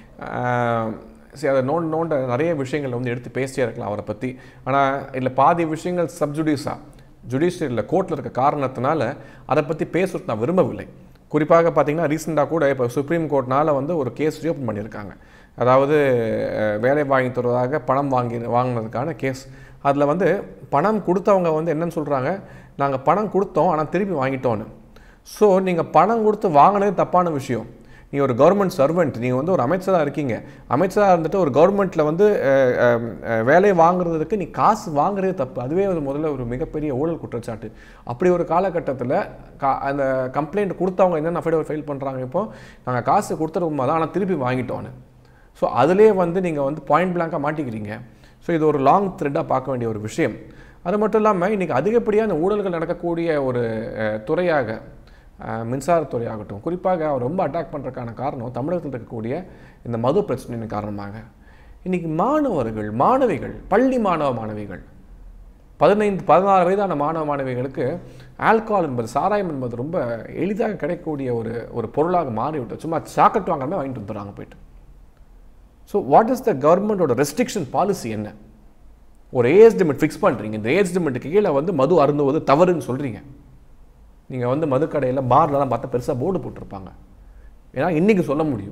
ஆஹ், சரி அதை நோண்ட நோண்ட நிறைய விஷயங்கள் வந்து எடுத்து பேசியே இருக்கலாம் அவரை பற்றி ஆனால் இல்லை பாதி விஷயங்கள் சப்ஜுடியூஸாக ஜுடிஷியரியில் கோர்ட்டில் இருக்க காரணத்தினால அதை பற்றி பேசுறது நான் விரும்பவில்லை குறிப்பாக பார்த்தீங்கன்னா ரீசெண்டாக கூட இப்போ சுப்ரீம் கோர்ட்னால வந்து ஒரு கேஸ் ரீஓப்பன் பண்ணியிருக்காங்க அதாவது அஹ், வேலை வாங்கி தருவதாக பணம் வாங்கி வாங்கினதுக்கான கேஸ் அதில் வந்து பணம் கொடுத்தவங்க வந்து என்னன்னு சொல்கிறாங்க நாங்கள் பணம் கொடுத்தோம் ஆனால் திருப்பி வாங்கிட்டோன்னு ஸோ நீங்கள் பணம் கொடுத்து வாங்கினது தப்பான விஷயம் நீ ஒரு கவர்மெண்ட் சர்வெண்ட் நீங்கள் வந்து ஒரு அமைச்சராக இருக்கீங்க அமைச்சராக இருந்துட்டு ஒரு கவர்மெண்ட்டில் வந்து அஹ், அஹ், அஹ், வேலை வாங்குறதுக்கு நீ காசு வாங்குறதே தப்பு அதுவே ஒரு முதல்ல ஒரு மிகப்பெரிய ஊழல் குற்றச்சாட்டு அப்படி ஒரு காலகட்டத்தில் கா அந்த கம்ப்ளைண்ட் கொடுத்தவங்க என்னென்ன அஃபிடேவிட் ஃபைல் பண்ணுறாங்க இப்போ நாங்கள் காசு கொடுத்துட்டு உண்மை தான் ஆனால் திருப்பி வாங்கிட்டோன்னு ஸோ அதிலே வந்து நீங்கள் வந்து பாயிண்ட் பிளாங்காக மாட்டிக்கிறீங்க ஸோ இது ஒரு லாங் த்ரெட்டாக பார்க்க வேண்டிய ஒரு விஷயம் அது மட்டும் இல்லாமல் இன்றைக்கி அதிகப்படியான ஊழல்கள் நடக்கக்கூடிய ஒரு அஹ், துறையாக அஹ், மின்சாரத்துறை ஆகட்டும் குறிப்பாக அவர் ரொம்ப அட்டாக் பண்ணுறதுக்கான காரணம் தமிழகத்தில் இருக்கக்கூடிய இந்த மது பிரச்சனையின் காரணமாக இன்றைக்கி மாணவர்கள் மாணவிகள் பள்ளி மாணவ மாணவிகள் பதினைந்து பதினாறு வயதான மாணவ மாணவிகளுக்கு ஆல்கஹால் என்பது சாராயம் என்பது ரொம்ப எளிதாக கிடைக்கக்கூடிய ஒரு ஒரு பொருளாக மாறிவிட்டது சும்மா சாக்கெட் வாங்காம வாங்கிட்டு வந்துடுறாங்க போயிட்டு ஸோ வாட் இஸ் த கவர்மெண்டோட ரெஸ்ட்ரிக்ஷன் பாலிசி என்ன ஒரு ஏஜ் லிமிட் ஃபிக்ஸ் பண்ணுறீங்க இந்த ஏஜ் லிமிட்டுக்கு கீழே வந்து மது அருந்துவது தவறுன்னு சொல்கிறீங்க நீங்கள் வந்து மதுக்கடையில் பார்லலாம் பார்த்தா பெருசாக போர்டு போட்டிருப்பாங்க ஏன்னா இன்றைக்கி சொல்ல முடியும்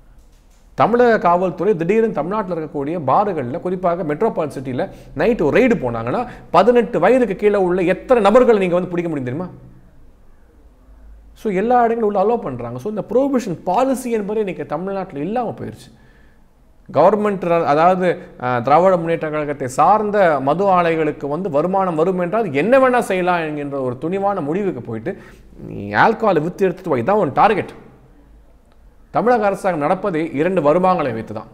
தமிழக காவல்துறை திடீர்னு தமிழ்நாட்டில் இருக்கக்கூடிய பாருகளில் குறிப்பாக மெட்ரோபால் சிட்டியில் நைட்டு ஒரு ரெய்டு போனாங்கன்னா பதினெட்டு வயதுக்கு கீழே உள்ள எத்தனை நபர்களை நீங்கள் வந்து பிடிக்க முடியும் தெரியுமா ஸோ எல்லா இடங்களும் உள்ள அலோவ் பண்ணுறாங்க ஸோ இந்த ப்ரோபிஷன் பாலிசி என்பது இன்றைக்கி தமிழ்நாட்டில் இல்லாமல் போயிடுச்சு கவர்மெண்ட் அதாவது அஹ், திராவிட முன்னேற்ற கழகத்தை சார்ந்த மது ஆலைகளுக்கு வந்து வருமானம் வரும் என்றால் என்ன வேணால் செய்யலாம் என்கின்ற ஒரு துணிவான முடிவுக்கு போயிட்டு நீ ஆல்கஹாலை விற்று எடுத்துட்டு போய் தான் உன் டார்கெட் தமிழக அரசாங்கம் நடப்பதே இரண்டு வருமானங்களை வைத்து தான்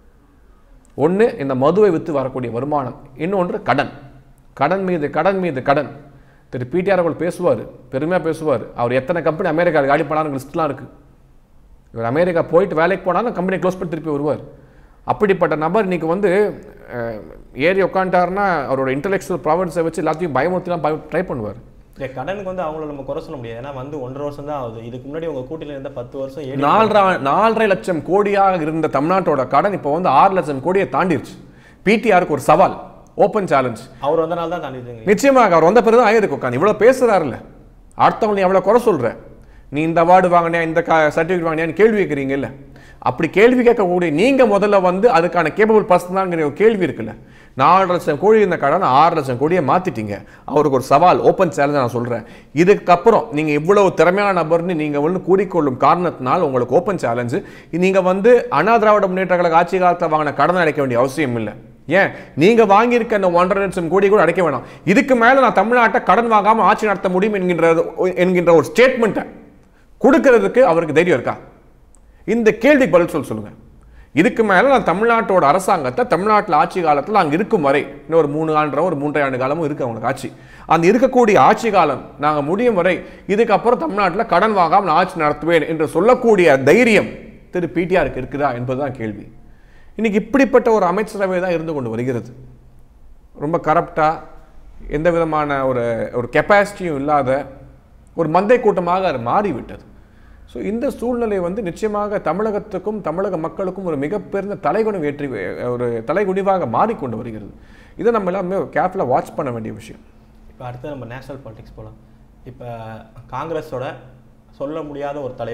ஒன்று இந்த மதுவை விற்று வரக்கூடிய வருமானம் இன்னொன்று கடன் கடன் மீது கடன் மீது கடன் திரு பிடிஆர் அவர்கள் பேசுவார் பெருமையாக பேசுவார் அவர் எத்தனை கம்பெனி அமெரிக்காவில் காலி பண்ணாருங்க லிஸ்ட்லாம் இருக்குது இவர் அமெரிக்கா போயிட்டு வேலைக்கு போனாலும் கம்பெனி க்ளோஸ் பண்ணி திருப்பி வருவார் அப்படிப்பட்ட நபர் இன்னைக்கு வந்து அஹ், ஏறி உட்காந்துட்டாருன்னா அவரோட இன்டெலெக்சுவல் ப்ராவன்ஸை வச்சு எல்லாத்தையும் பயமுறுத்திலாம் ட்ரை பண்ணுவார் இந்த கடனுக்கு வந்து அவங்கள நம்ம குறை சொல்ல முடியாது ஏன்னா வந்து ஒன்றரை வருஷம் தான் ஆகுது இதுக்கு முன்னாடி உங்க கூட்டில இருந்த பத்து வருஷம் ஏடி நாலரை நாலரை லட்சம் கோடியாக இருந்த தமிழ்நாட்டோட கடன் இப்போ வந்து ஆறு லட்சம் கோடியை தாண்டிருச்சு பிடிஆருக்கு ஒரு சவால் ஓப்பன் சேலஞ்ச் அவர் வந்தனால தான் தாண்டிடுங்க நிச்சயமாக அவர் வந்த பிறகு தான் ஆயிருக்கு உட்காந்து இவ்வளோ பேசுறாருல்ல அடுத்தவங்க நீ எவ்வளோ குறை சொல்ற நீ இந்த அவார்டு வாங்கினியா இந்த சர்டிஃபிகேட் வாங்கினியான்னு கேள்வி கேட்குறீங்கல்ல அப்படி கேள்வி கேட்கக்கூடிய நீங்க முதல்ல வந்து அதுக்கான கேப்பபிள் பர்சன் தாங்கிற ஒரு கேள்வி இருக்குல்ல நாலு லட்சம் கோடி இருந்த கடன் ஆறு லட்சம் கோடியை மாத்திட்டீங்க அவருக்கு ஒரு சவால் ஓப்பன் சேலஞ்ச் நான் சொல்றேன் இதுக்கப்புறம் நீங்க இவ்வளவு திறமையான நபர்னு நீங்க வந்து கூறிக்கொள்ளும் காரணத்தினால் உங்களுக்கு ஓப்பன் சேலஞ்சு நீங்க வந்து அண்ணா திராவிட முன்னேற்ற கழக ஆட்சி காலத்தில் வாங்கின கடன் அடைக்க வேண்டிய அவசியம் இல்லை ஏன் நீங்க வாங்கியிருக்க அந்த ஒன்றரை லட்சம் கோடி கூட அடைக்க வேணாம் இதுக்கு மேல நான் தமிழ்நாட்டை கடன் வாங்காம ஆட்சி நடத்த முடியும் என்கின்ற என்கின்ற ஒரு ஸ்டேட்மெண்ட்டை கொடுக்கிறதுக்கு அவருக்கு தைரியம் இருக்கா இந்த கேள்விக்கு பதில் சொல்ல சொல்லுங்க இதுக்கு மேல நான் தமிழ்நாட்டோட அரசாங்கத்தை தமிழ்நாட்டில் ஆட்சி காலத்தில் அங்கே இருக்கும் வரை இன்னும் ஒரு மூணு ஆண்டு ஒரு மூன்றரை ஆண்டு காலமும் இருக்கு அவங்களுக்கு ஆட்சி அந்த இருக்கக்கூடிய ஆட்சி காலம் நாங்க முடியும் வரை இதுக்கப்புறம் தமிழ்நாட்டில் கடன் வாங்காமல் நான் ஆட்சி நடத்துவேன் என்று சொல்லக்கூடிய தைரியம் திரு பிடிஆருக்கு இருக்குதா என்பதுதான் கேள்வி இன்னைக்கு இப்படிப்பட்ட ஒரு அமைச்சரவை தான் இருந்து கொண்டு வருகிறது ரொம்ப கரப்டாக எந்த விதமான ஒரு ஒரு கெப்பாசிட்டியும் இல்லாத ஒரு மந்தை கூட்டமாக அது மாறிவிட்டது ஸோ இந்த சூழ்நிலை வந்து நிச்சயமாக தமிழகத்துக்கும் தமிழக மக்களுக்கும் ஒரு மிகப்பெரிய தலைகுணம் ஏற்றி ஒரு தலைகுனிவாக மாறிக்கொண்டு வருகிறது இதை நம்ம எல்லாமே கேர்ஃபுல்லாக வாட்ச் பண்ண வேண்டிய விஷயம் இப்போ அடுத்து நம்ம நேஷனல் பாலிடிக்ஸ் போகலாம் இப்போ காங்கிரஸோட சொல்ல முடியாத ஒரு தலைவர்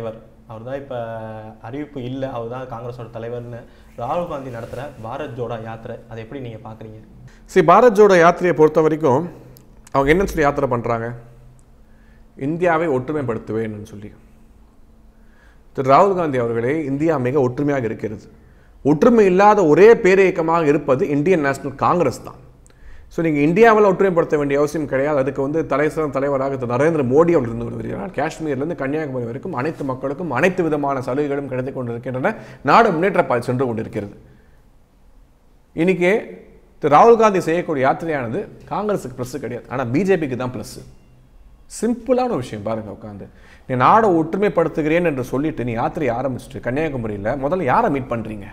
அவர் தான் இப்போ அறிவிப்பு இல்லை அவர் தான் காங்கிரஸோட தலைவர்னு ராகுல் காந்தி நடத்துகிற பாரத் ஜோடா யாத்திரை அதை எப்படி நீங்கள் பார்க்குறீங்க சரி பாரத் ஜோடோ யாத்திரையை பொறுத்த வரைக்கும் அவங்க என்ன சொல்லி யாத்திரை பண்ணுறாங்க இந்தியாவை ஒற்றுமைப்படுத்துவேன்னு சொல்லி திரு ராகுல் காந்தி அவர்களே இந்தியா மிக ஒற்றுமையாக இருக்கிறது ஒற்றுமை இல்லாத ஒரே பேரியக்கமாக இருப்பது இந்தியன் நேஷனல் காங்கிரஸ் தான் ஸோ நீங்கள் இந்தியாவில் ஒற்றுமைப்படுத்த வேண்டிய அவசியம் கிடையாது அதுக்கு வந்து தலை சிறந்த தலைவராக திரு நரேந்திர மோடி அவர்கள் இருந்து வருகிறார் காஷ்மீர்லேருந்து கன்னியாகுமரி வரைக்கும் அனைத்து மக்களுக்கும் அனைத்து விதமான சலுகைகளும் கிடைத்துக் கொண்டிருக்கின்றன நாடு முன்னேற்ற பாதை சென்று கொண்டிருக்கிறது இன்னைக்கு திரு ராகுல் காந்தி செய்யக்கூடிய யாத்திரையானது காங்கிரஸுக்கு ப்ளஸ் கிடையாது ஆனால் பிஜேபிக்கு தான் ப்ளஸ் சிம்பிளான ஒரு விஷயம் பாருங்க உட்காந்து நீ நாடை ஒற்றுமைப்படுத்துகிறேன் என்று சொல்லிட்டு நீ யாத்திரையை ஆரம்பிச்சுட்டு கன்னியாகுமரியில் முதல்ல யாரை மீட் பண்றீங்க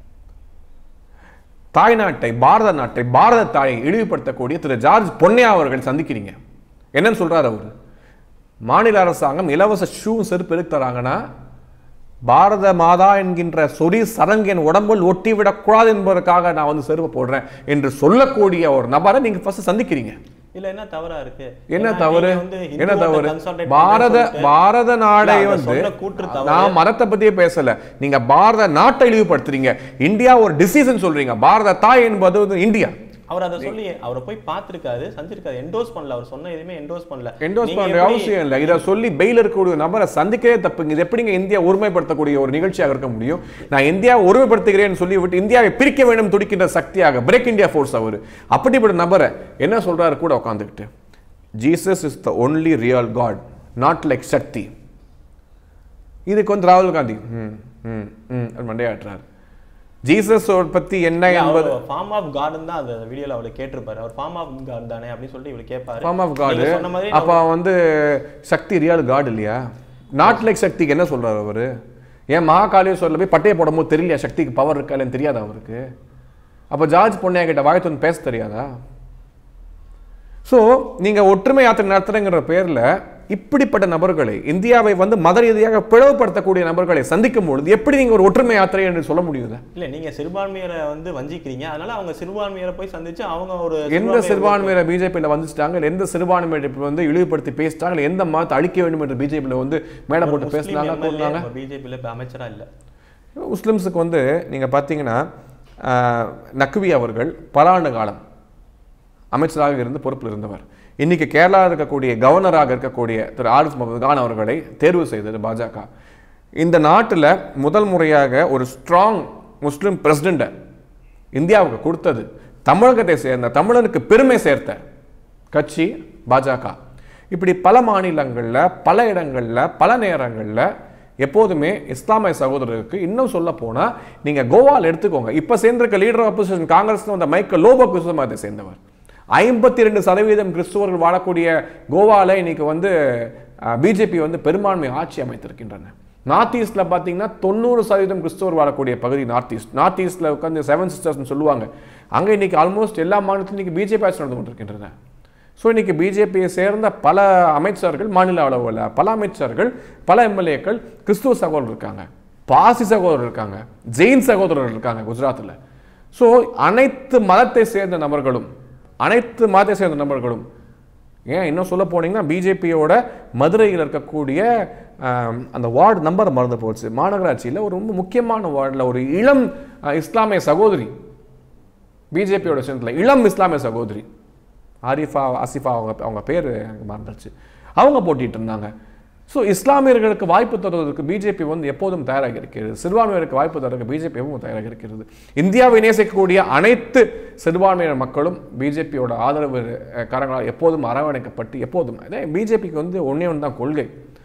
தாய்நாட்டை பாரத நாட்டை பாரத தாயை இழிவுபடுத்தக்கூடிய திரு ஜார்ஜ் பொன்னையா அவர்கள் சந்திக்கிறீங்க என்னன்னு சொல்றாரு அவர் மாநில அரசாங்கம் இலவச ஷூ செருப்பு எதுக்கு தராங்கன்னா பாரத மாதா என்கின்ற சொறி சரங்கு என் உடம்பில் ஒட்டி விடக்கூடாது என்பதற்காக நான் வந்து செருப்பு போடுறேன் என்று சொல்லக்கூடிய ஒரு நபரை நீங்க ஃபர்ஸ்ட் சந்திக்கிறீங்க இல்ல என்ன தவறா இருக்கு என்ன ஏன்னா தவறு நீங்க வந்து என்ன ஹிந்துவத்தை தவறு consolidate பாரத பண்ணணும்னு சொல்லிட்டு- பாரத நாடை இல்ல, அதை வந்து சொன்ன கூற்று தவறு. நான் மதத்தை பத்தியே பேசல நீங்க பாரத நாட்டை இழிவுபடுத்துறீங்க இந்தியா ஒரு டிசிஷன் சொல்றீங்க பாரத தாய் என்பது வந்து இந்தியா அவர் அதை சொல்லி அவரை போய் பார்த்திருக்காரு சந்திருக்காரு என்டோஸ் பண்ணல அவர் சொன்ன எதுவுமே என்டோஸ் பண்ணல என்டோஸ் நீங்க பண்ற எப்படி- அவசியம் இல்லை இதை சொல்லி பெயில் இருக்கக்கூடிய ஒரு நபரை சந்திக்கவே தப்புங்க இது எப்படிங்க இந்தியா ஒருமைப்படுத்தக்கூடிய ஒரு நிகழ்ச்சியாக இருக்க முடியும் நான் இந்தியாவை ஒருமைப்படுத்துகிறேன்னு சொல்லி விட்டு இந்தியாவை பிரிக்க வேண்டும் துடிக்கின்ற சக்தியாக பிரேக் இந்தியா ஃபோர்ஸ் அவர் அப்படிப்பட்ட நபரை என்ன சொல்றாரு கூட உட்காந்துக்கிட்டு Jesus is the only real God not like Shakti இதுக்கு வந்து ராகுல் காந்தி ம் ம் ம் மண்டையாட்டுறாரு ஜீசஸ் பத்தி என்ன என்பது ஃபார்ம் ஆஃப் கார்டன் தான் அந்த வீடியோல அவர் கேட்டிருப்பாரு அவர் ஃபார்ம் ஆஃப் காட் தானே அப்படின்னு சொல்லிட்டு இவர் கேட்பாரு ஃபார்ம் ஆஃப் காடு நீங்க சொன்ன மாதிரி அப்போ வந்து சக்தி ரியல் காட் இல்லையா நாட் லைக் சக்திக்கு என்ன சொல்றாரு அவரு ஏன் மகாகாலேஸ்வரில் போய் பட்டையை போடும்போது தெரியலையா சக்திக்கு பவர் இருக்கா இல்லைன்னு தெரியாதா அவருக்கு அப்போ ஜார்ஜ் பொன்னையா கிட்ட வாயத்து வந்து பேச தெரியாதா ஸோ நீங்க ஒற்றுமை யாத்திரை நடத்துறங்கிற பேர்ல இப்படிப்பட்ட நபர்களை இந்தியாவை வந்து மத ரீதியாக பிளவுபடுத்தக்கூடிய நபர்களை சந்திக்கும் பொழுது எப்படி நீங்க ஒரு ஒற்றுமை யாத்திரை என்று சொல்ல முடியுது இல்ல நீங்க சிறுபான்மையரை வந்து வஞ்சிக்கிறீங்க அதனால அவங்க சிறுபான்மையரை போய் சந்திச்சு அவங்க ஒரு எந்த சிறுபான்மையினர் பிஜேபியில் வந்துட்டாங்க இல்ல எந்த சிறுபான்மையினர் இப்ப வந்து இழிவுபடுத்தி பேசிட்டாங்க இல்ல எந்த மதத்தை அழிக்க வேண்டும் என்று பிஜேபியில் வந்து மேடை போட்டு பேசினாங்க கூறினாங்க பிஜேபியில இப்ப அமைச்சரா இல்ல முஸ்லிம்ஸுக்கு வந்து நீங்க பார்த்தீங்கன்னா ஆஹ், நக்வி அவர்கள் பல ஆண்டு காலம் அமைச்சராக இருந்து பொறுப்பில் இருந்தவர் இன்னைக்கு கேரளா இருக்கக்கூடிய கவர்னராக இருக்கக்கூடிய திரு ஆரிஃப் முகமது கான் அவர்களை தேர்வு செய்தது பாஜக இந்த நாட்டில் முதல் முறையாக ஒரு ஸ்ட்ராங் முஸ்லிம் பிரசிடெண்ட்டை இந்தியாவுக்கு கொடுத்தது தமிழகத்தை சேர்ந்த தமிழனுக்கு பெருமை சேர்த்த கட்சி பாஜக இப்படி பல மாநிலங்களில் பல இடங்களில் பல நேரங்களில் எப்போதுமே இஸ்லாமிய சகோதரருக்கு இன்னும் சொல்ல போனால் நீங்கள் கோவாவில் எடுத்துக்கோங்க இப்போ சேர்ந்திருக்க லீடர் ஆஃப் அப்போசிஷன் காங்கிரஸ் வந்த மைக்கேல் லோபோ கிறிஸ்துவ மதத்தை சேர்ந்தவர் ஐம்பத்தி ரெண்டு சதவீதம் கிறிஸ்துவர்கள் வாழக்கூடிய கோவாவில் இன்னைக்கு வந்து பிஜேபி வந்து பெரும்பான்மை ஆட்சி அமைத்திருக்கின்றன நார்த் ஈஸ்ட்ல பார்த்தீங்கன்னா தொண்ணூறு சதவீதம் கிறிஸ்துவர் வாழக்கூடிய பகுதி நார்த் ஈஸ்ட் நார்த் ஈஸ்ட்ல உட்காந்து செவன் சிஸ்டர்ஸ்னு சொல்லுவாங்க அங்கே இன்னைக்கு ஆல்மோஸ்ட் எல்லா மாநிலத்திலும் இன்னைக்கு பிஜேபி ஆட்சி நடந்து கொண்டிருக்கின்றன ஸோ இன்னைக்கு பிஜேபியை சேர்ந்த பல அமைச்சர்கள் மாநில அளவில் பல அமைச்சர்கள் பல எம்எல்ஏக்கள் கிறிஸ்துவ சகோதரர் இருக்காங்க பாசி சகோதரர் இருக்காங்க ஜெயின் சகோதரர் இருக்காங்க குஜராத்தில் ஸோ அனைத்து மதத்தை சேர்ந்த நபர்களும் அனைத்து மதத்தை சேர்ந்த நபர்களும் ஏன் இன்னும் சொல்ல போனீங்கன்னா பிஜேபியோட மதுரையில் இருக்கக்கூடிய ஆம், அந்த வார்டு நம்பர் மறந்து போச்சு மாநகராட்சியில் ஒரு ரொம்ப முக்கியமான வார்டில் ஒரு இளம் அஹ், இஸ்லாமிய சகோதரி பிஜேபியோட சேர்ந்தல இளம் இஸ்லாமிய சகோதரி ஆரிஃபா ஆசிஃபா அவங்க அவங்க பேர் எனக்கு மறந்துருச்சு அவங்க போட்டிட்டு இருந்தாங்க ஸோ இஸ்லாமியர்களுக்கு வாய்ப்பு தருவதற்கு பிஜேபி வந்து எப்போதும் தயாராக இருக்கிறது சிறுபான்மையினருக்கு வாய்ப்பு தருவதற்கு பிஜேபி எப்பவும் தயாராக இருக்கிறது இந்தியாவை நேசிக்கக்கூடிய அனைத்து சிறுபான்மையினர் மக்களும் பிஜேபியோட ஆதரவு அஹ், கரங்களால் எப்போதும் அரவணைக்கப்பட்டு எப்போதும் அதே பிஜேபிக்கு வந்து ஒன்றே ஒன்று தான் கொள்கை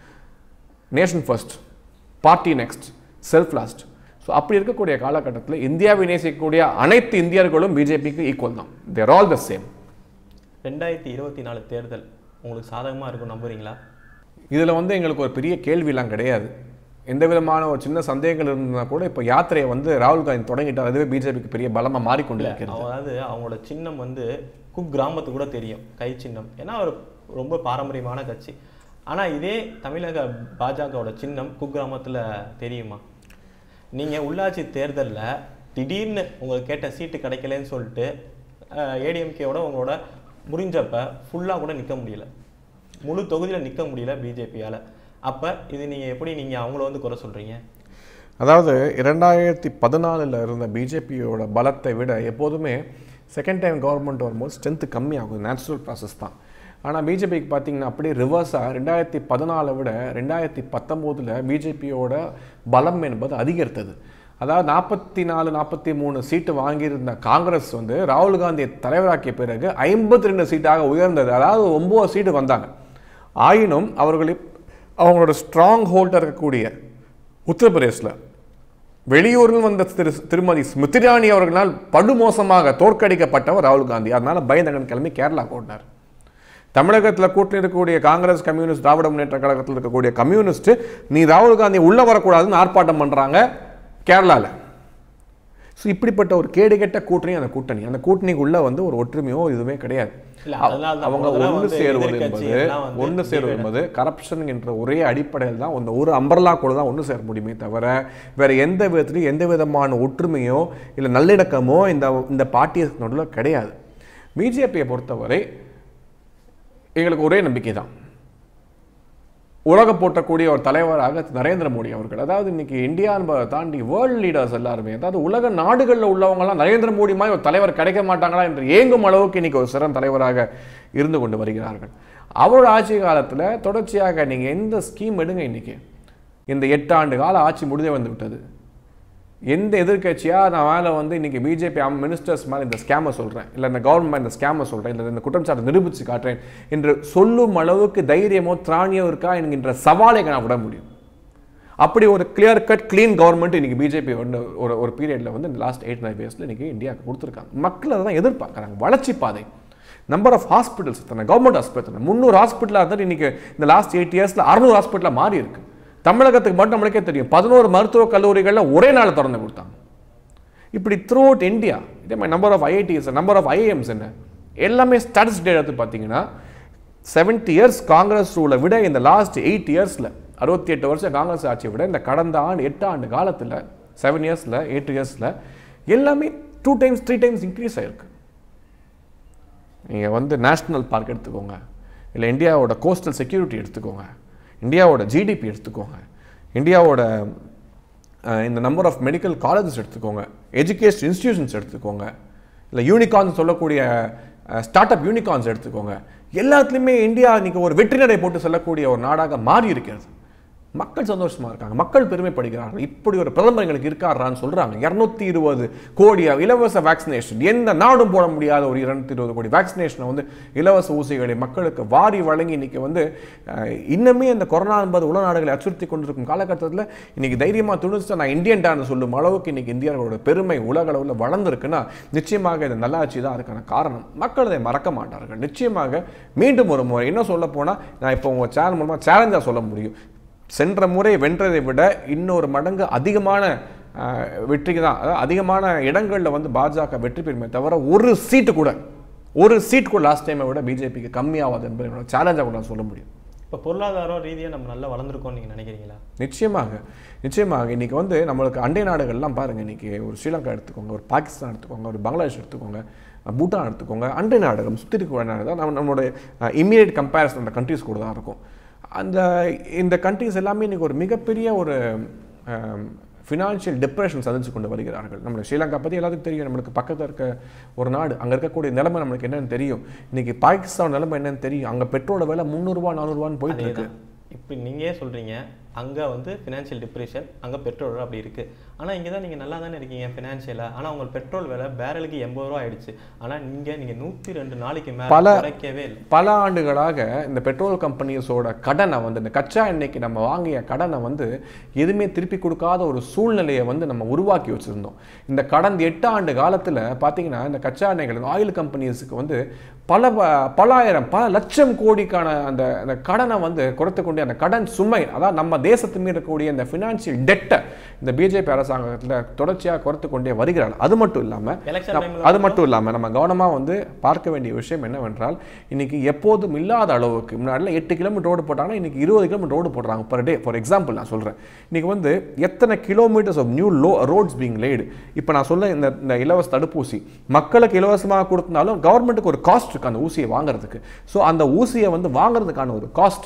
nation first party next self last so அப்படி இருக்கக்கூடிய காலகட்டத்தில் இந்தியாவை நேசிக்கக்கூடிய அனைத்து இந்தியர்களும் பிஜேபிக்கு ஈக்குவல் தான் தேர் ஆல் த சேம் ரெண்டாயிரத்தி இருபத்தி நாலு தேர்தல் உங்களுக்கு சாதகமா இருக்கும் நம்புறீங்களா இதில் வந்து எங்களுக்கு ஒரு பெரிய கேள்விலாம் கிடையாது எந்த விதமான ஒரு சின்ன சந்தேகங்கள் இருந்தால் கூட இப்போ யாத்திரையை வந்து ராகுல் காந்தி தொடங்கிட்டார் அதுவே பிஜேபிக்கு பெரிய பலமாக மாறிக்கொண்டு இருக்கிறது அதாவது அவங்களோட சின்னம் வந்து குக் கிராமத்துக்கு கூட தெரியும் கை சின்னம் ஏன்னா ஒரு ரொம்ப பாரம்பரியமான கட்சி ஆனா இதே தமிழக பாஜகவோட சின்னம் குக் கிராமத்துல தெரியுமா நீங்க உள்ளாட்சி தேர்தல்ல திடீர்னு உங்களுக்கு கேட்ட சீட்டு கிடைக்கலன்னு சொல்லிட்டு ஏடிஎம்கேவோட உங்களோட முடிஞ்சப்ப ஃபுல்லா கூட நிக்க முடியல முழு தொகுதியில நிக்க முடியல பிஜேபியால அப்போ இது நீங்கள் எப்படி நீங்கள் அவங்கள வந்து குறை சொல்கிறீங்க அதாவது இரண்டாயிரத்தி பதினாலில் இருந்த பிஜேபியோட பலத்தை விட எப்போதுமே செகண்ட் டைம் கவர்மெண்ட் வரும்போது ஸ்ட்ரென்த்து கம்மியாகும் நேச்சுரல் ப்ராசஸ் தான் ஆனால் பிஜேபிக்கு பார்த்தீங்கன்னா அப்படியே ரிவர்ஸாக ரெண்டாயிரத்தி பதினாலை விட ரெண்டாயிரத்தி பத்தொம்போதில் பிஜேபியோட பலம் என்பது அதிகரித்தது அதாவது நாற்பத்தி நாலு நாற்பத்தி மூணு சீட்டு வாங்கியிருந்த காங்கிரஸ் வந்து ராகுல் காந்தியை தலைவராக்கிய பிறகு ஐம்பத்தி ரெண்டு சீட்டாக உயர்ந்தது அதாவது ஒம்பது சீட்டு வந்தாங்க ஆயினும் அவர்கள் இப்- அவங்களோட ஸ்ட்ராங் ஹோல்டாக இருக்கக்கூடிய உத்தரப்பிரதேசில் வெளியூரில் வந்த திரு திருமதி ஸ்மிருதி இராணி அவர்களால் படுமோசமாக தோற்கடிக்கப்பட்டவர் ராகுல் காந்தி அதனால பயந்தகன் கிளம்பி கேரளா ஓடினார் தமிழகத்தில் கூட்டணி இருக்கக்கூடிய காங்கிரஸ் கம்யூனிஸ்ட் திராவிட முன்னேற்ற கழகத்தில் இருக்கக்கூடிய கம்யூனிஸ்ட் நீ ராகுல் காந்தி உள்ள வரக்கூடாதுன்னு ஆர்ப்பாட்டம் பண்றாங்க கேரளால ஸோ இப்படிப்பட்ட ஒரு கேடுகெட்ட கூட்டணி அந்த கூட்டணி அந்த கூட்டணிக்குள்ள வந்து ஒரு ஒற்றுமையோ இதுவுமே கிடையாது இல்ல, அவ- அதனால தான் அவங்க முதல்ல ஒன்று வந்து சேருவது எதிர்க்கட்சி என்பது எல்லாம் வந்து ஒன்று சேருவது என்பது கரப்ஷன் என்ற ஒரே அடிப்படையில் தான் அந்த ஒரு அம்பர்லா கூட தான் ஒன்று சேர முடியுமே தவிர வேற எந்த விதத்திலையும் எந்த விதமான ஒற்றுமையோ இல்லை நல்லிணக்கமோ இந்த இந்த பார்ட்டிஸ் நடுவில் கிடையாது பிஜேபியை பொறுத்தவரை எங்களுக்கு ஒரே நம்பிக்கை தான் உலக போட்டக்கூடிய ஒரு தலைவராக நரேந்திர மோடி அவர்கள் அதாவது இன்னைக்கு இந்தியா என்பதை தாண்டி வேர்ல்ட் லீடர்ஸ் எல்லாருமே அதாவது உலக நாடுகளில் உள்ளவங்கலாம் நரேந்திர மோடி மாதிரி ஒரு தலைவர் கிடைக்க மாட்டாங்களா என்று ஏங்கும் அளவுக்கு இன்னைக்கு ஒரு சிறந்த தலைவராக இருந்து கொண்டு வருகிறார்கள் அவரோட ஆட்சி காலத்தில் தொடர்ச்சியாக நீங்கள் எந்த ஸ்கீம் எடுங்க இன்னைக்கு இந்த எட்டு ஆண்டு கால ஆட்சி முடிஞ்சே வந்து விட்டது எந்த எதிர்க்கட்சியா நான் மேலே வந்து இன்னைக்கு பிஜேபி மினிஸ்டர்ஸ் மேலே இந்த ஸ்கேமை சொல்கிறேன் இல்லை இந்த கவர்மெண்ட் இந்த ஸ்கேமை சொல்கிறேன் இல்லை இந்த குற்றச்சாட்டை நிரூபித்து காட்டுறேன் என்று சொல்லும் அளவுக்கு தைரியமோ திராணியோ இருக்கா என்கின்ற சவாலை நான் விட முடியும் அப்படி ஒரு கிளியர் கட் க்ளீன் கவர்மெண்ட் இன்னைக்கு பிஜேபி வந்து ஒரு ஒரு பீரியடில் வந்து இந்த லாஸ்ட் எயிட் நைன் இயர்ஸில் இன்னைக்கு இந்தியாவுக்கு கொடுத்துருக்காங்க மக்கள் அதை தான் எதிர்பார்க்குறாங்க வளர்ச்சி பாதை நம்பர் ஆஃப் ஹாஸ்பிட்டல்ஸ் எத்தனை கவர்மெண்ட் ஹாஸ்பிட்டல் முந்நூறு ஹாஸ்பிட்டலாக இருந்தால் இன்னைக்கு இந்த லாஸ்ட் எயிட் இயர்ஸில் அறுநூறு ஹாஸ்பிட்டலாக மாறி இருக்கு தமிழகத்துக்கு மட்டும் நம்மளுக்கே தெரியும் பதினோரு மருத்துவக் கல்லூரிகளில் ஒரே நாள் திறந்து கொடுத்தாங்க இப்படி த்ரூ அவுட் இந்தியா இதே மாதிரி number of IITs number of IIMs என்ன எல்லாமே ஸ்டாட்டிஸ்டிக் எடுத்து பார்த்தீங்கன்னா செவன்ட்டி இயர்ஸ் காங்கிரஸ் ரூலை விட இந்த லாஸ்ட் எயிட் இயர்ஸில் அறுபத்தி எட்டு வருஷம் காங்கிரஸ் ஆட்சியை விட இந்த கடந்த ஆண்டு எட்டு ஆண்டு காலத்தில் செவன் இயர்ஸில் எயிட் இயர்ஸில் எல்லாமே two times three times increase ஆயிருக்கு நீங்கள் வந்து நேஷ்னல் பார்க் எடுத்துக்கோங்க இல்லை இந்தியாவோட கோஸ்டல் செக்யூரிட்டி எடுத்துக்கோங்க இந்தியாவோட ஜிடிபி எடுத்துக்கோங்க இந்தியாவோட அஹ், இந்த நம்பர் ஆஃப் மெடிக்கல் காலேஜஸ் எடுத்துக்கோங்க எஜுகேஷன் இன்ஸ்டிடியூஷன்ஸ் எடுத்துக்கோங்க இல்லை யூனிகார்ன்ஸ் சொல்லக்கூடிய ஸ்டார்ட் அப் யூனிகார்ன்ஸ் எடுத்துக்கோங்க எல்லாத்துலேயுமே இந்தியா இன்னைக்கு ஒரு வெற்றி நடை போட்டு செல்லக்கூடிய ஒரு நாடாக மாறி இருக்கிறது மக்கள் சந்தோஷமா இருக்காங்க மக்கள் பெருமைப்படுகிறார்கள் இப்படி ஒரு பிரதமர் எங்களுக்கு இருக்காரான்னு சொல்றாங்க இருநூத்தி இருபது கோடி இலவச வேக்சினேஷன் எந்த நாடும் போட முடியாத ஒரு இருநூத்தி இருபது கோடி வேக்சினேஷனை வந்து இலவச ஊசிகளை மக்களுக்கு வாரி வழங்கி இன்னைக்கு வந்து அஹ், இன்னுமே இந்த கொரோனா என்பது உலக நாடுகளை அச்சுறுத்தி கொண்டிருக்கும் காலகட்டத்தில் இன்னைக்கு தைரியமா துணிச்சு நான் இந்தியன் டான்னு சொல்லும் அளவுக்கு இன்னைக்கு இந்தியர்களோட பெருமை உலக அளவில் வளர்ந்துருக்குன்னா நிச்சயமாக இது நல்லாட்சி தான் அதுக்கான காரணம் மக்கள் அதை மறக்க மாட்டார்கள் நிச்சயமாக மீண்டும் ஒரு முறை என்ன சொல்ல போனா நான் இப்போ உங்க சேனல் மூலமா சேலஞ்சாக சொல்ல முடியும் சென்ற முறை வென்றதை விட இன்னொரு மடங்கு அதிகமான அஹ், வெற்றிக்கு தான் அதாவது அதிகமான இடங்களில் வந்து பாஜக வெற்றி பெறுமே தவிர ஒரு சீட்டு கூட ஒரு சீட் கூட லாஸ்ட் டைமை விட பிஜேபிக்கு கம்மியாகாது என்பது என்னோட சேலஞ்சாக கூட நான் சொல்ல முடியும் இப்போ பொருளாதாரம் ரீதியாக நம்ம நல்லா வளர்ந்துருக்கோம்னு நீங்கள் நினைக்கிறீங்களா நிச்சயமாக நிச்சயமாக இன்னைக்கு வந்து நம்மளுக்கு அண்டை நாடுகள்லாம் பாருங்க இன்னைக்கு ஒரு ஸ்ரீலங்கா எடுத்துக்கோங்க ஒரு பாகிஸ்தான் எடுத்துக்கோங்க ஒரு பங்களாதேஷ் எடுத்துக்கோங்க அஹ் பூட்டான் எடுத்துக்கோங்க அண்டை நாடுகள் சுற்றி இருக்கிற நாடு தான் நம்ம நம்மளோட இம்மீடியட் கம்பேரிசன் அந்த கண்ட்ரிஸ் கூட தான் இருக்கும் அந்த இந்த கண்ட்ரிஸ் எல்லாமே இன்னைக்கு ஒரு மிகப்பெரிய ஒரு ஃபினான்ஷியல் டிப்ரெஷன் சந்திச்சு கொண்டு வருகிறார்கள் நம்மளுக்கு ஸ்ரீலங்கா பற்றி எல்லாத்துக்கும் தெரியும் நம்மளுக்கு பக்கத்தில் இருக்க ஒரு நாடு அங்கே இருக்கக்கூடிய நிலைமை நம்மளுக்கு என்னன்னு தெரியும் இன்னைக்கு பாகிஸ்தான் நிலைமை என்னன்னு தெரியும் அங்கே பெட்ரோலோட விலை முந்நூறுரூவா நானூறுரூவான்னு போயிட்டு இருக்கு அதேதான் இப்படி நீங்க ஏன் சொல்றீங்க அங்க வந்து ஃபினான்ஷியல் டிப்ரெஷன் அங்க பெட்ரோல் அப்படி இருக்கு ஆனா இங்க தான் நீங்க நல்லா தானே இருக்கீங்க ஃபினான்ஷியலா ஆனா உங்க பெட்ரோல் விலை பேரலுக்கு எண்பது ரூபா ஆயிடுச்சு ஆனா நீங்க நீங்க நூத்தி ரெண்டு நாளைக்கு மேல பல- குறைக்கவே இல்லை பல ஆண்டுகளாக இந்த பெட்ரோல் கம்பெனிஸோட கடனை வந்து இந்த கச்சா எண்ணெய்க்கு நம்ம வாங்கிய கடனை வந்து எதுவுமே திருப்பி கொடுக்காத ஒரு சூழ்நிலையை வந்து நம்ம உருவாக்கி வச்சிருந்தோம் இந்த கடந்த எட்டு ஆண்டு காலத்தில் பார்த்தீங்கன்னா இந்த கச்சா எண்ணெய்கள் ஆயில் கம்பெனிஸுக்கு வந்து பல ப- பலாயிரம் பல லட்சம் கோடிக்கான அந்த அந்த கடனை வந்து குறைத்து கொண்டு அந்த கடன் சுமை அதாவது நம்ம தேசத்து மீது இருக்கக்கூடிய இந்த ஃபினான்ஷியல் டெட்டை இந்த பிஜேபி அரசாங்கத்தில் தொடர்ச்சியாக குறைத்து கொண்டே வருகிறார்கள் அது மட்டும் இல்லாமல் எலெக்ஷன் நம்- அது மட்டும் இல்லாமல் நம்ம கவனமாக வந்து பார்க்க வேண்டிய விஷயம் என்னவென்றால் இன்னைக்கு எப்போதும் இல்லாத அளவுக்கு முன்னாடிலாம் எட்டு கிலோமீட்டர் ரோடு போட்டாங்கன்னா இன்னைக்கு இருபது கிலோமீட்டர் ரோடு போடுறாங்க பர் டே ஃபார் எக்ஸாம்பிள் நான் சொல்கிறேன் இன்னைக்கு வந்து எத்தனை kilometres of new low roads being laid இப்போ நான் சொல்ல இந்த இந்த இலவச தடுப்பூசி மக்களுக்கு இலவசமாக கொடுத்தாலும் கவர்மெண்ட்டுக்கு ஒரு காஸ்ட் இருக்கு அந்த ஊசியை வாங்குறதுக்கு ஸோ அந்த ஊசியை வந்து வாங்குறதுக்கான ஒரு காஸ்ட்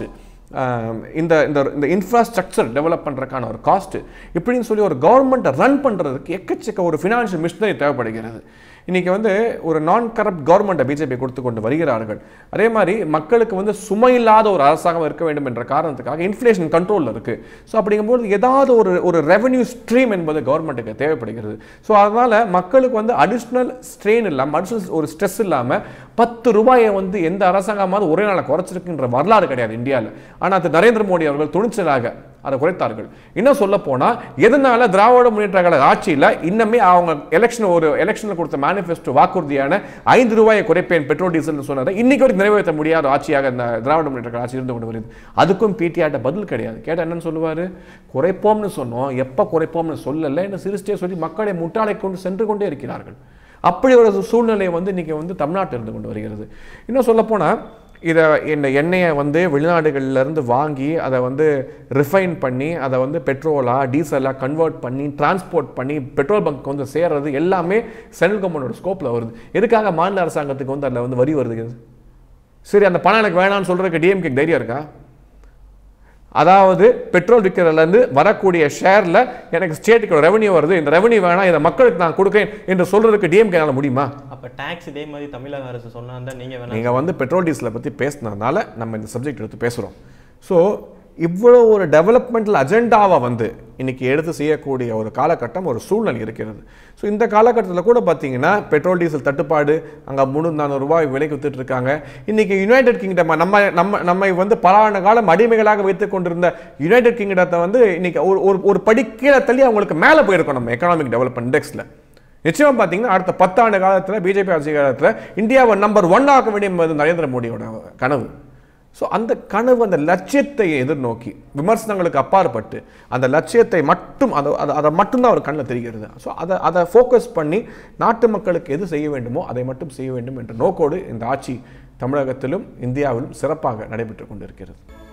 ஆஹ், இந்த இந்த இந்த இன்ஃப்ராஸ்ட்ரக்சர் டெவலப் பண்ணுறதுக்கான ஒரு காஸ்ட்டு இப்படின்னு சொல்லி ஒரு கவர்மெண்ட்டை ரன் பண்ணுறதுக்கு எக்கச்சக்க ஒரு ஃபினான்ஷியல் மிஷினரி தேவைப்படுகிறது இன்னைக்கு வந்து ஒரு நான் கரப்ட் கவர்மெண்ட்டை பிஜேபி கொடுத்து கொண்டு வருகிறார்கள் அதே மாதிரி மக்களுக்கு வந்து சுமையில்லாத ஒரு அரசாங்கம் இருக்க வேண்டும் என்ற காரணத்துக்காக இன்ஃப்ளேஷன் கண்ட்ரோலில் இருக்கு ஸோ அப்படிங்கும்போது ஏதாவது ஒரு ஒரு ரெவென்யூ ஸ்ட்ரீம் என்பது கவர்மெண்ட்டுக்கு தேவைப்படுகிறது ஸோ அதனால மக்களுக்கு வந்து அடிஷ்னல் ஸ்ட்ரெயின் இல்லாமல் அடிஷ்னல் ஒரு ஸ்ட்ரெஸ் இல்லாமல் பத்து ரூபாயை வந்து எந்த அரசாங்கமாவது ஒரே நாளை குறைச்சிருக்குன்ற வரலாறு கிடையாது இந்தியாவில் ஆனால் அது நரேந்திர மோடி அவர்கள் துணிச்சலாக அதை குறைத்தார்கள் இன்னும் சொல்ல போனா எதனால திராவிட முன்னேற்ற கழக ஆட்சியில் இன்னமே அவங்க எலெக்ஷன் ஒரு எலெக்ஷனில் கொடுத்த மேனிஃபெஸ்டோ வாக்குறுதியான ஐந்து ரூபாயை குறைப்பேன் பெட்ரோல் டீசல் சொன்னதை இன்னைக்கு வரைக்கும் நிறைவேற்ற முடியாத ஆட்சியாக இந்த திராவிட முன்னேற்ற கழக ஆட்சி இருந்து கொண்டு வருது அதுக்கும் பிடிஆர்ட்ட பதில் கிடையாது கேட்டால் என்னன்னு சொல்லுவாரு குறைப்போம்னு சொன்னோம் எப்போ குறைப்போம்னு சொல்லலை என்ன சிரிச்சிட்டே சொல்லி மக்களை முட்டாளை கொண்டு சென்று கொண்டே இருக்கிறார்கள் அப்படி ஒரு சூழ்நிலை வந்து இன்னைக்கு வந்து தமிழ்நாட்டில் இருந்து கொண்டு வருகிறது இன்னும் சொல்லப்போனால் இதை இந்த எண்ணெயை வந்து வெளிநாடுகள்ல இருந்து வாங்கி அதை வந்து ரிஃபைன் பண்ணி அதை வந்து பெட்ரோலாக டீசலாக கன்வெர்ட் பண்ணி டிரான்ஸ்போர்ட் பண்ணி பெட்ரோல் பங்க் வந்து சேர்றது எல்லாமே சென்ட்ரல் கவர்மெண்டோட ஸ்கோப்பில் வருது எதுக்காக மாநில அரசாங்கத்துக்கு வந்து அதில் வந்து வரி வருது சரி அந்த பணம் எனக்கு வேணாம்னு சொல்றதுக்கு டிஎம்கே தைரியம் இருக்கா அதாவது பெட்ரோல் விற்கிறதுலேருந்து வரக்கூடிய ஷேரில் எனக்கு ஸ்டேட்டுக்கு ரெவன்யூ வருது இந்த ரெவன்யூ வேணாம் இதை மக்களுக்கு நான் கொடுக்கேன் என்று சொல்றதுக்கு டிஎம்கேனால முடியுமா அப்ப டாக்ஸ் இதே மாதிரி தமிழக அரசு சொன்னா தான் நீங்க வேணா நீங்கள் வந்து பெட்ரோல் டீசலை பற்றி பேசுனதுனால நம்ம இந்த சப்ஜெக்ட் எடுத்து பேசுகிறோம் ஸோ இவ்வளோ ஒரு டெவலப்மெண்டல் அஜெண்டாவை வந்து இன்னைக்கு எடுத்து செய்யக்கூடிய ஒரு காலகட்டம் ஒரு சூழ்நிலை இருக்கிறது ஸோ இந்த காலகட்டத்தில் கூட பார்த்தீங்கன்னா பெட்ரோல் டீசல் தட்டுப்பாடு அங்கே முந்நூறு நானூறு ரூபாய் விலைக்கு வித்துட்டு இருக்காங்க இன்னைக்கு யுனைடெட் கிங்டம் நம்ம நம்ம நம்மை வந்து பல ஆண்டு காலம் அடிமைகளாக வைத்துக் கொண்டிருந்த யுனைடெட் கிங்டத்தை வந்து இன்னைக்கு ஒரு ஒரு ஒரு படி கீழே தள்ளி அவங்களுக்கு மேலே போயிருக்கோம் நம்ம எக்கனாமிக் டெவலப்மெண்ட் இண்டெக்ஸில் நிச்சயமா பார்த்தீங்கன்னா அடுத்த பத்தாண்டு காலத்தில் பிஜேபி ஆட்சி காலத்தில் இந்தியாவை நம்பர் ஒன் ஆக்க வேண்டிய என்பது நரேந்திர மோடியோட கனவு ஸோ அந்த கனவு அந்த லட்சியத்தை எதிர்நோக்கி விமர்சனங்களுக்கு அப்பாற்பட்டு அந்த லட்சியத்தை மட்டும் அதை அதை அதை மட்டும்தான் அவர் கண்ணில் தெரிகிறது ஸோ அதை அதை ஃபோக்கஸ் பண்ணி நாட்டு மக்களுக்கு எது செய்ய வேண்டுமோ அதை மட்டும் செய்ய வேண்டும் என்ற நோக்கோடு இந்த ஆட்சி தமிழகத்திலும் இந்தியாவிலும் சிறப்பாக நடைபெற்று கொண்டிருக்கிறது